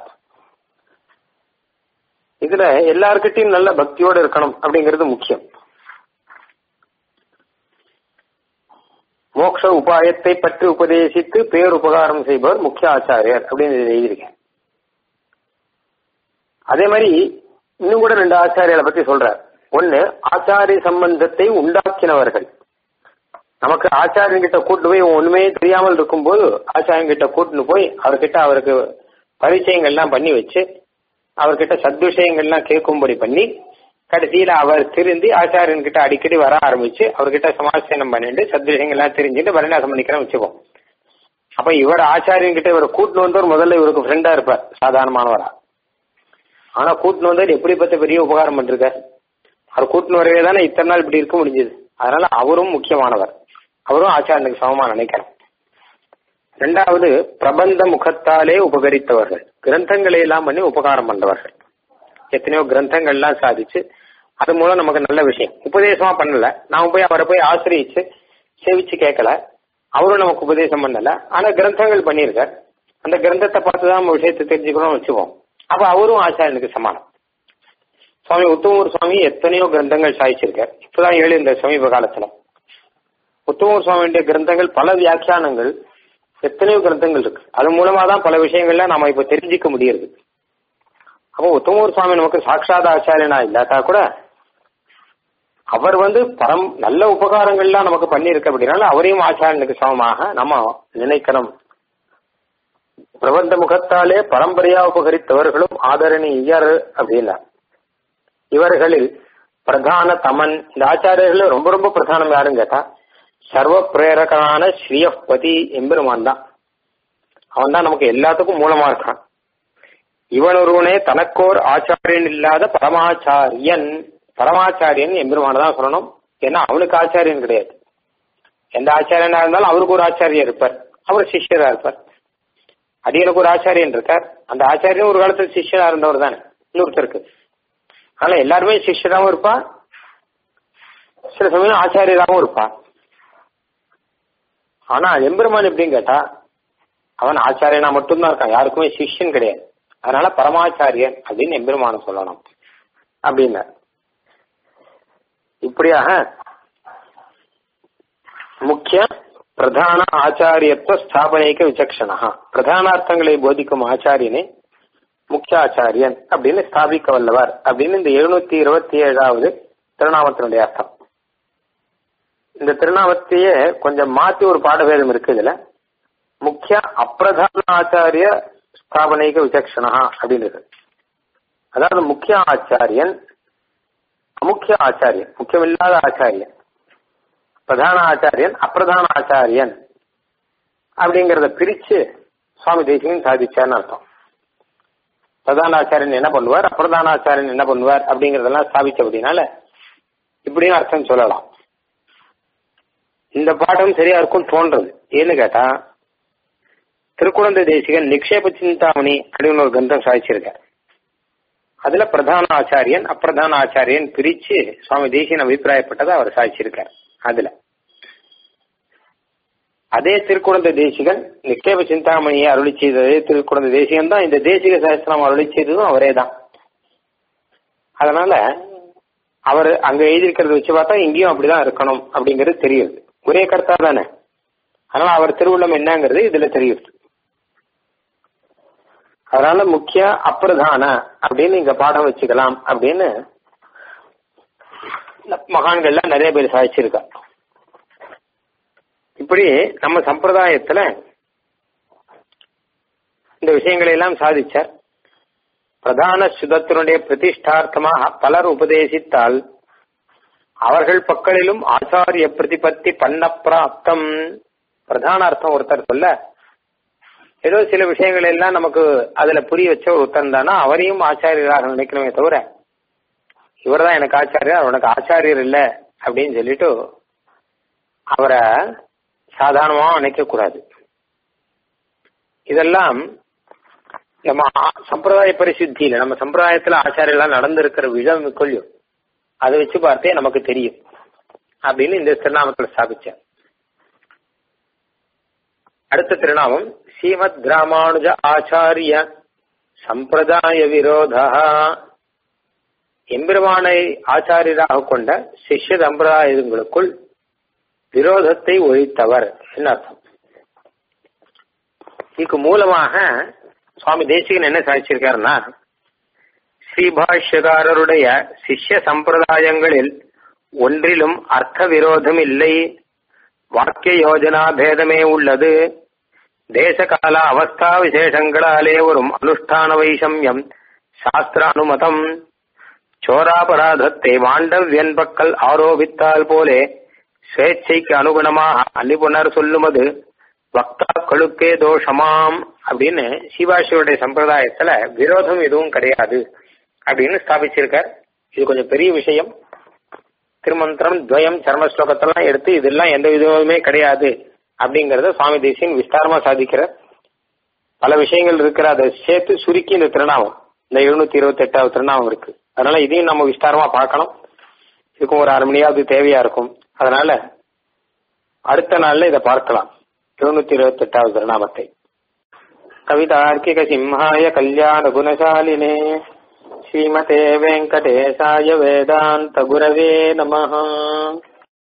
இதுல எல்லார்கிட்டையும் நல்ல பக்தியோட இருக்கணும் அப்படிங்கிறது முக்கியம் மோட்ச உபாயத்தை பற்றி உபதேசித்து பேருபகாரம் செய்பவர் முக்கிய ஆச்சாரியர் அப்படின்னு எழுதியிருக்கேன் அதே மாதிரி இன்னும் கூட ரெண்டு ஆச்சாரியர்களை பத்தி சொல்றார் ஒன்னு ஆச்சாரிய சம்பந்தத்தை உண்டாக்கினவர்கள் நமக்கு ஆச்சாரியன் கிட்ட கூட்டு போய் ஒண்ணுமே தெரியாமல் இருக்கும்போது ஆச்சாரியன் கிட்ட கூட்டுன்னு போய் அவர்கிட்ட அவருக்கு பரிச்சயங்கள்லாம் பண்ணி வச்சு அவர்கிட்ட சத்விஷயங்கள்லாம் கேட்கும்படி பண்ணி கடைசியில அவர் திருந்தி ஆச்சாரியன் கிட்ட அடிக்கடி வர ஆரம்பிச்சு அவர்கிட்ட சமாசனம் பண்ணிட்டு சத்விஷயங்கள்லாம் தெரிஞ்சுட்டு பரிணாசம் பண்ணிக்கிறேன் வச்சுப்போம் அப்ப இவர் ஆச்சாரியன் கிட்ட இவர் கூட்டுன்னு வந்தவர் முதல்ல இவருக்கு ஃப்ரெண்டா இருப்பார் சாதாரணமானவரா ஆனா கூட்டுன்னு வந்தவர் எப்படிப்பட்ட பெரிய உபகாரம் பண்ணிருக்கார் அவர் கூட்டுன்னு வரவே தானே இத்தனை நாள் இப்படி இருக்க முடிஞ்சது அதனால அவரும் முக்கியமானவர் அவரும் ஆச்சாரனுக்கு சமமா நினைக்கிறேன் ரெண்டாவது பிரபந்த முகத்தாலே உபகரித்தவர்கள் கிரந்தங்களை எல்லாம் பண்ணி உபகாரம் பண்றவர்கள் எத்தனையோ கிரந்தங்கள்லாம் சாதிச்சு அது மூலம் நமக்கு நல்ல விஷயம் உபதேசமா பண்ணல நாம போய் அவரை போய் ஆசிரியிச்சு சேவிச்சு கேட்கல அவரும் நமக்கு உபதேசம் பண்ணல ஆனா கிரந்தங்கள் பண்ணியிருக்கார் அந்த கிரந்தத்தை பார்த்து தான் நம்ம விஷயத்தை தெரிஞ்சுக்கணும்னு வச்சுப்போம் அப்ப அவரும் ஆச்சாரியனுக்கு சமானம் சுவாமி உத்தமூர் சுவாமி எத்தனையோ கிரந்தங்கள் சாதிச்சிருக்கார் இப்பதான் ஏழு இந்த சமீப காலத்துல உத்தமூர் சுவாமியுடைய கிரந்தங்கள் பல வியாக்கியானங்கள் எத்தனையோ கிரந்தங்கள் இருக்கு அது மூலமா தான் பல விஷயங்கள்ல நாம இப்ப தெரிஞ்சுக்க முடியுது அப்போ உத்தமூர் சுவாமி நமக்கு சாட்சாத ஆச்சாரியனா இல்லாட்டா கூட அவர் வந்து பரம் நல்ல உபகாரங்கள்லாம் நமக்கு பண்ணியிருக்க அப்படின்னால அவரையும் ஆச்சாரியனுக்கு சமமாக நம்ம நினைக்கணும் பிரபந்த முகத்தாலே பரம்பரையா உபகரித்தவர்களும் ஆதரணியர் அப்படின்னா இவர்களில் பிரதான தமன் இந்த ஆச்சாரியர்கள் ரொம்ப ரொம்ப பிரதானம் யாருன்னு கேட்டா சர்வ பிரேரகனான ஸ்ரீயப்பதி எம்பெருமான் தான் அவன் தான் நமக்கு எல்லாத்துக்கும் மூலமா இருக்கான் இவன் ஒருவனே தனக்கோர் ஆச்சாரியன் இல்லாத பரமாச்சாரியன் பரமாச்சாரியன் எம்பெருமான தான் சொல்லணும் ஏன்னா அவனுக்கு ஆச்சாரியன் கிடையாது எந்த ஆச்சாரியனா இருந்தாலும் அவருக்கு ஒரு ஆச்சாரியர் இருப்பார் அவர் சிஷ்யரா இருப்பார் அடியனுக்கு ஒரு ஆச்சாரியன் இருக்கார் அந்த ஆச்சாரியன் ஒரு காலத்துல சிஷ்யரா இருந்தவர் தானே இன்னொருத்தருக்கு அதனால எல்லாருமே சிஷ்யராகவும் இருப்பா சில சமயம் ஆச்சாரியராகவும் இருப்பா ஆனா எம்பெருமான் எப்படின்னு கேட்டா அவன் ஆச்சாரியனா மட்டும்தான் இருக்கான் யாருக்குமே சிஷ்யன் கிடையாது அதனால பரமாச்சாரியன் அப்படின்னு எம்பெருமான சொல்லணும் அப்படின்னா இப்படியாக முக்கிய பிரதான ஆச்சாரியத்துவ ஸ்தாபனைக்க விசக்ஷணா பிரதானார்த்தங்களை போதிக்கும் ஆச்சாரியனே முக்கிய ஆச்சாரியன் அப்படின்னு ஸ்தாபிக்க வல்லவர் அப்படின்னு இந்த எழுநூத்தி இருபத்தி ஏழாவது திருநாமத்தினுடைய அர்த்தம் இந்த திருநாமத்தையே கொஞ்சம் மாத்தி ஒரு பாடபேதம் இருக்கு இதுல முக்கிய அப்பிரதான ஆச்சாரிய ஸ்தாபனைக விசக்ஷணா அப்படின்றது அதாவது முக்கிய ஆச்சாரியன் அமுக்கிய ஆச்சாரியன் முக்கியமில்லாத ஆச்சாரியன் பிரதான ஆச்சாரியன் அப்பிரதான ஆச்சாரியன் அப்படிங்கறத பிரிச்சு சுவாமி தேசிகன் சாதிச்சார்னு அர்த்தம் பிரதான ஆச்சாரியன் என்ன பண்ணுவார் அப்பிரதான ஆச்சாரியன் என்ன பண்ணுவார் அப்படிங்கறதெல்லாம் ஸ்தாபிச்ச அப்படின்னால இப்படியும் அர்த்தம் சொல்லலாம் இந்த பாடம் சரியா இருக்கும் தோன்றது ஏன்னு கேட்டா திருக்குழந்தை தேசிகன் நிக்ஷேப சிந்தாமணி அப்படின்னு ஒரு கிரந்தம் சாதிச்சிருக்கார் அதுல பிரதான ஆச்சாரியன் அப்பிரதான ஆச்சாரியன் பிரிச்சு சுவாமி தேசியன் அபிப்பிராயப்பட்டதை அவர் சாதிச்சிருக்கார் அதுல அதே திருக்குழந்தை தேசிகன் நிக்கேப சிந்தாமணியை அருளி செய்ததே திருக்குழந்தை தேசிகன் தான் இந்த தேசிக சாஸ்திரம் அருளி செய்ததும் அவரே தான் அதனால அவர் அங்க எழுதியிருக்கிறத வச்சு பார்த்தா இங்கேயும் அப்படிதான் இருக்கணும் அப்படிங்கிறது தெரியுது ஒரே கருத்தா தானே அதனால அவர் திருவுள்ளம் என்னங்கிறது இதுல தெரியுது அதனால முக்கிய அப்பிரதான அப்படின்னு இங்க பாடம் வச்சுக்கலாம் அப்படின்னு மகான்கள்லாம் நிறைய பேர் சாதிச்சிருக்கா இப்படி நம்ம சம்பிரதாயத்துல இந்த விஷயங்களை எல்லாம் சாதிச்சார் பிரதான சுதத்தினுடைய பிரதிஷ்டார்த்தமாக பலர் உபதேசித்தால் அவர்கள் பக்கலிலும் ஆச்சாரிய பிரதிபத்தி பண்ண பிராப்தம் பிரதான அர்த்தம் ஒருத்தர் சொல்ல ஏதோ சில விஷயங்கள் எல்லாம் நமக்கு அதுல புரிய வச்ச ஒரு ஒருத்தன் தானா அவரையும் ஆச்சாரியராக நினைக்கணுமே தவிர இவர் தான் எனக்கு ஆச்சாரியர் அவனுக்கு ஆச்சாரியர் இல்லை அப்படின்னு சொல்லிட்டு அவரை சாதாரணமா நினைக்க கூடாது இதெல்லாம் நம்ம சம்பிரதாய பரிசுத்தியில நம்ம சம்பிரதாயத்துல ஆச்சாரியெல்லாம் நடந்திருக்கிற விழம் கொள்ளும் அதை வச்சு பார்த்தே நமக்கு தெரியும் அப்படின்னு இந்த திருநாமத்துல ஸ்தாபிச்சேன் அடுத்த திருநாமம் ஸ்ரீமத் ராமானுஜ ஆச்சாரிய சம்பிரதாய விரோதா எம்பெருமானை ஆச்சாரியராக கொண்ட சிஷ்ய சம்பிரதாயங்களுக்குள் விரோதத்தை ஒழித்தவர் என்ன அர்த்தம் இதுக்கு மூலமாக சுவாமி தேசிகன் என்ன சாதிச்சிருக்காருன்னா ஸ்ரீபாஷ்யகாரருடைய சிஷ்ய சம்பிரதாயங்களில் ஒன்றிலும் அர்த்த விரோதம் இல்லை வாக்கிய யோஜனா பேதமே உள்ளது தேசகால அவஸ்தா விசேஷங்களாலே வரும் அனுஷ்டான வைஷமியம் சாஸ்திரானுமதம் சோராபராதத்தை மாண்டவியன் பக்கல் ஆரோபித்தால் போலே சுவேச்சைக்கு அனுகுணமாக அன்னிபுணர் சொல்லுமது வக்தாக்களுக்கே தோஷமாம் அப்படின்னு சிவாசியோடைய சம்பிரதாயத்துல விரோதம் எதுவும் கிடையாது அப்படின்னு ஸ்தாபிச்சிருக்கார் இது கொஞ்சம் பெரிய விஷயம் திருமந்திரம் துவயம் சர்ம ஸ்லோகத்தெல்லாம் எடுத்து இதெல்லாம் எந்த விதமுமே கிடையாது அப்படிங்கறத சுவாமி தேசியன் விஸ்தாரமா சாதிக்கிறார் பல விஷயங்கள் இருக்கிற அதை சேர்த்து சுருக்கி இந்த திருநாமம் இந்த எழுநூத்தி இருபத்தி எட்டாவது திருநாமம் இருக்கு அதனால இதையும் நம்ம விஸ்தாரமா பார்க்கணும் இதுக்கும் ஒரு அரை மணியாவது தேவையா இருக்கும் அதனால அடுத்த நாள்ல இதை பார்க்கலாம் எழுநூத்தி இருபத்தி எட்டாவது திருநாமத்தை கவிதார்க்கிக சிம்ஹாய கல்யாண குணசாலினே ஸ்ரீமதே வெங்கடேசாய வேதாந்த குரவே நமஹ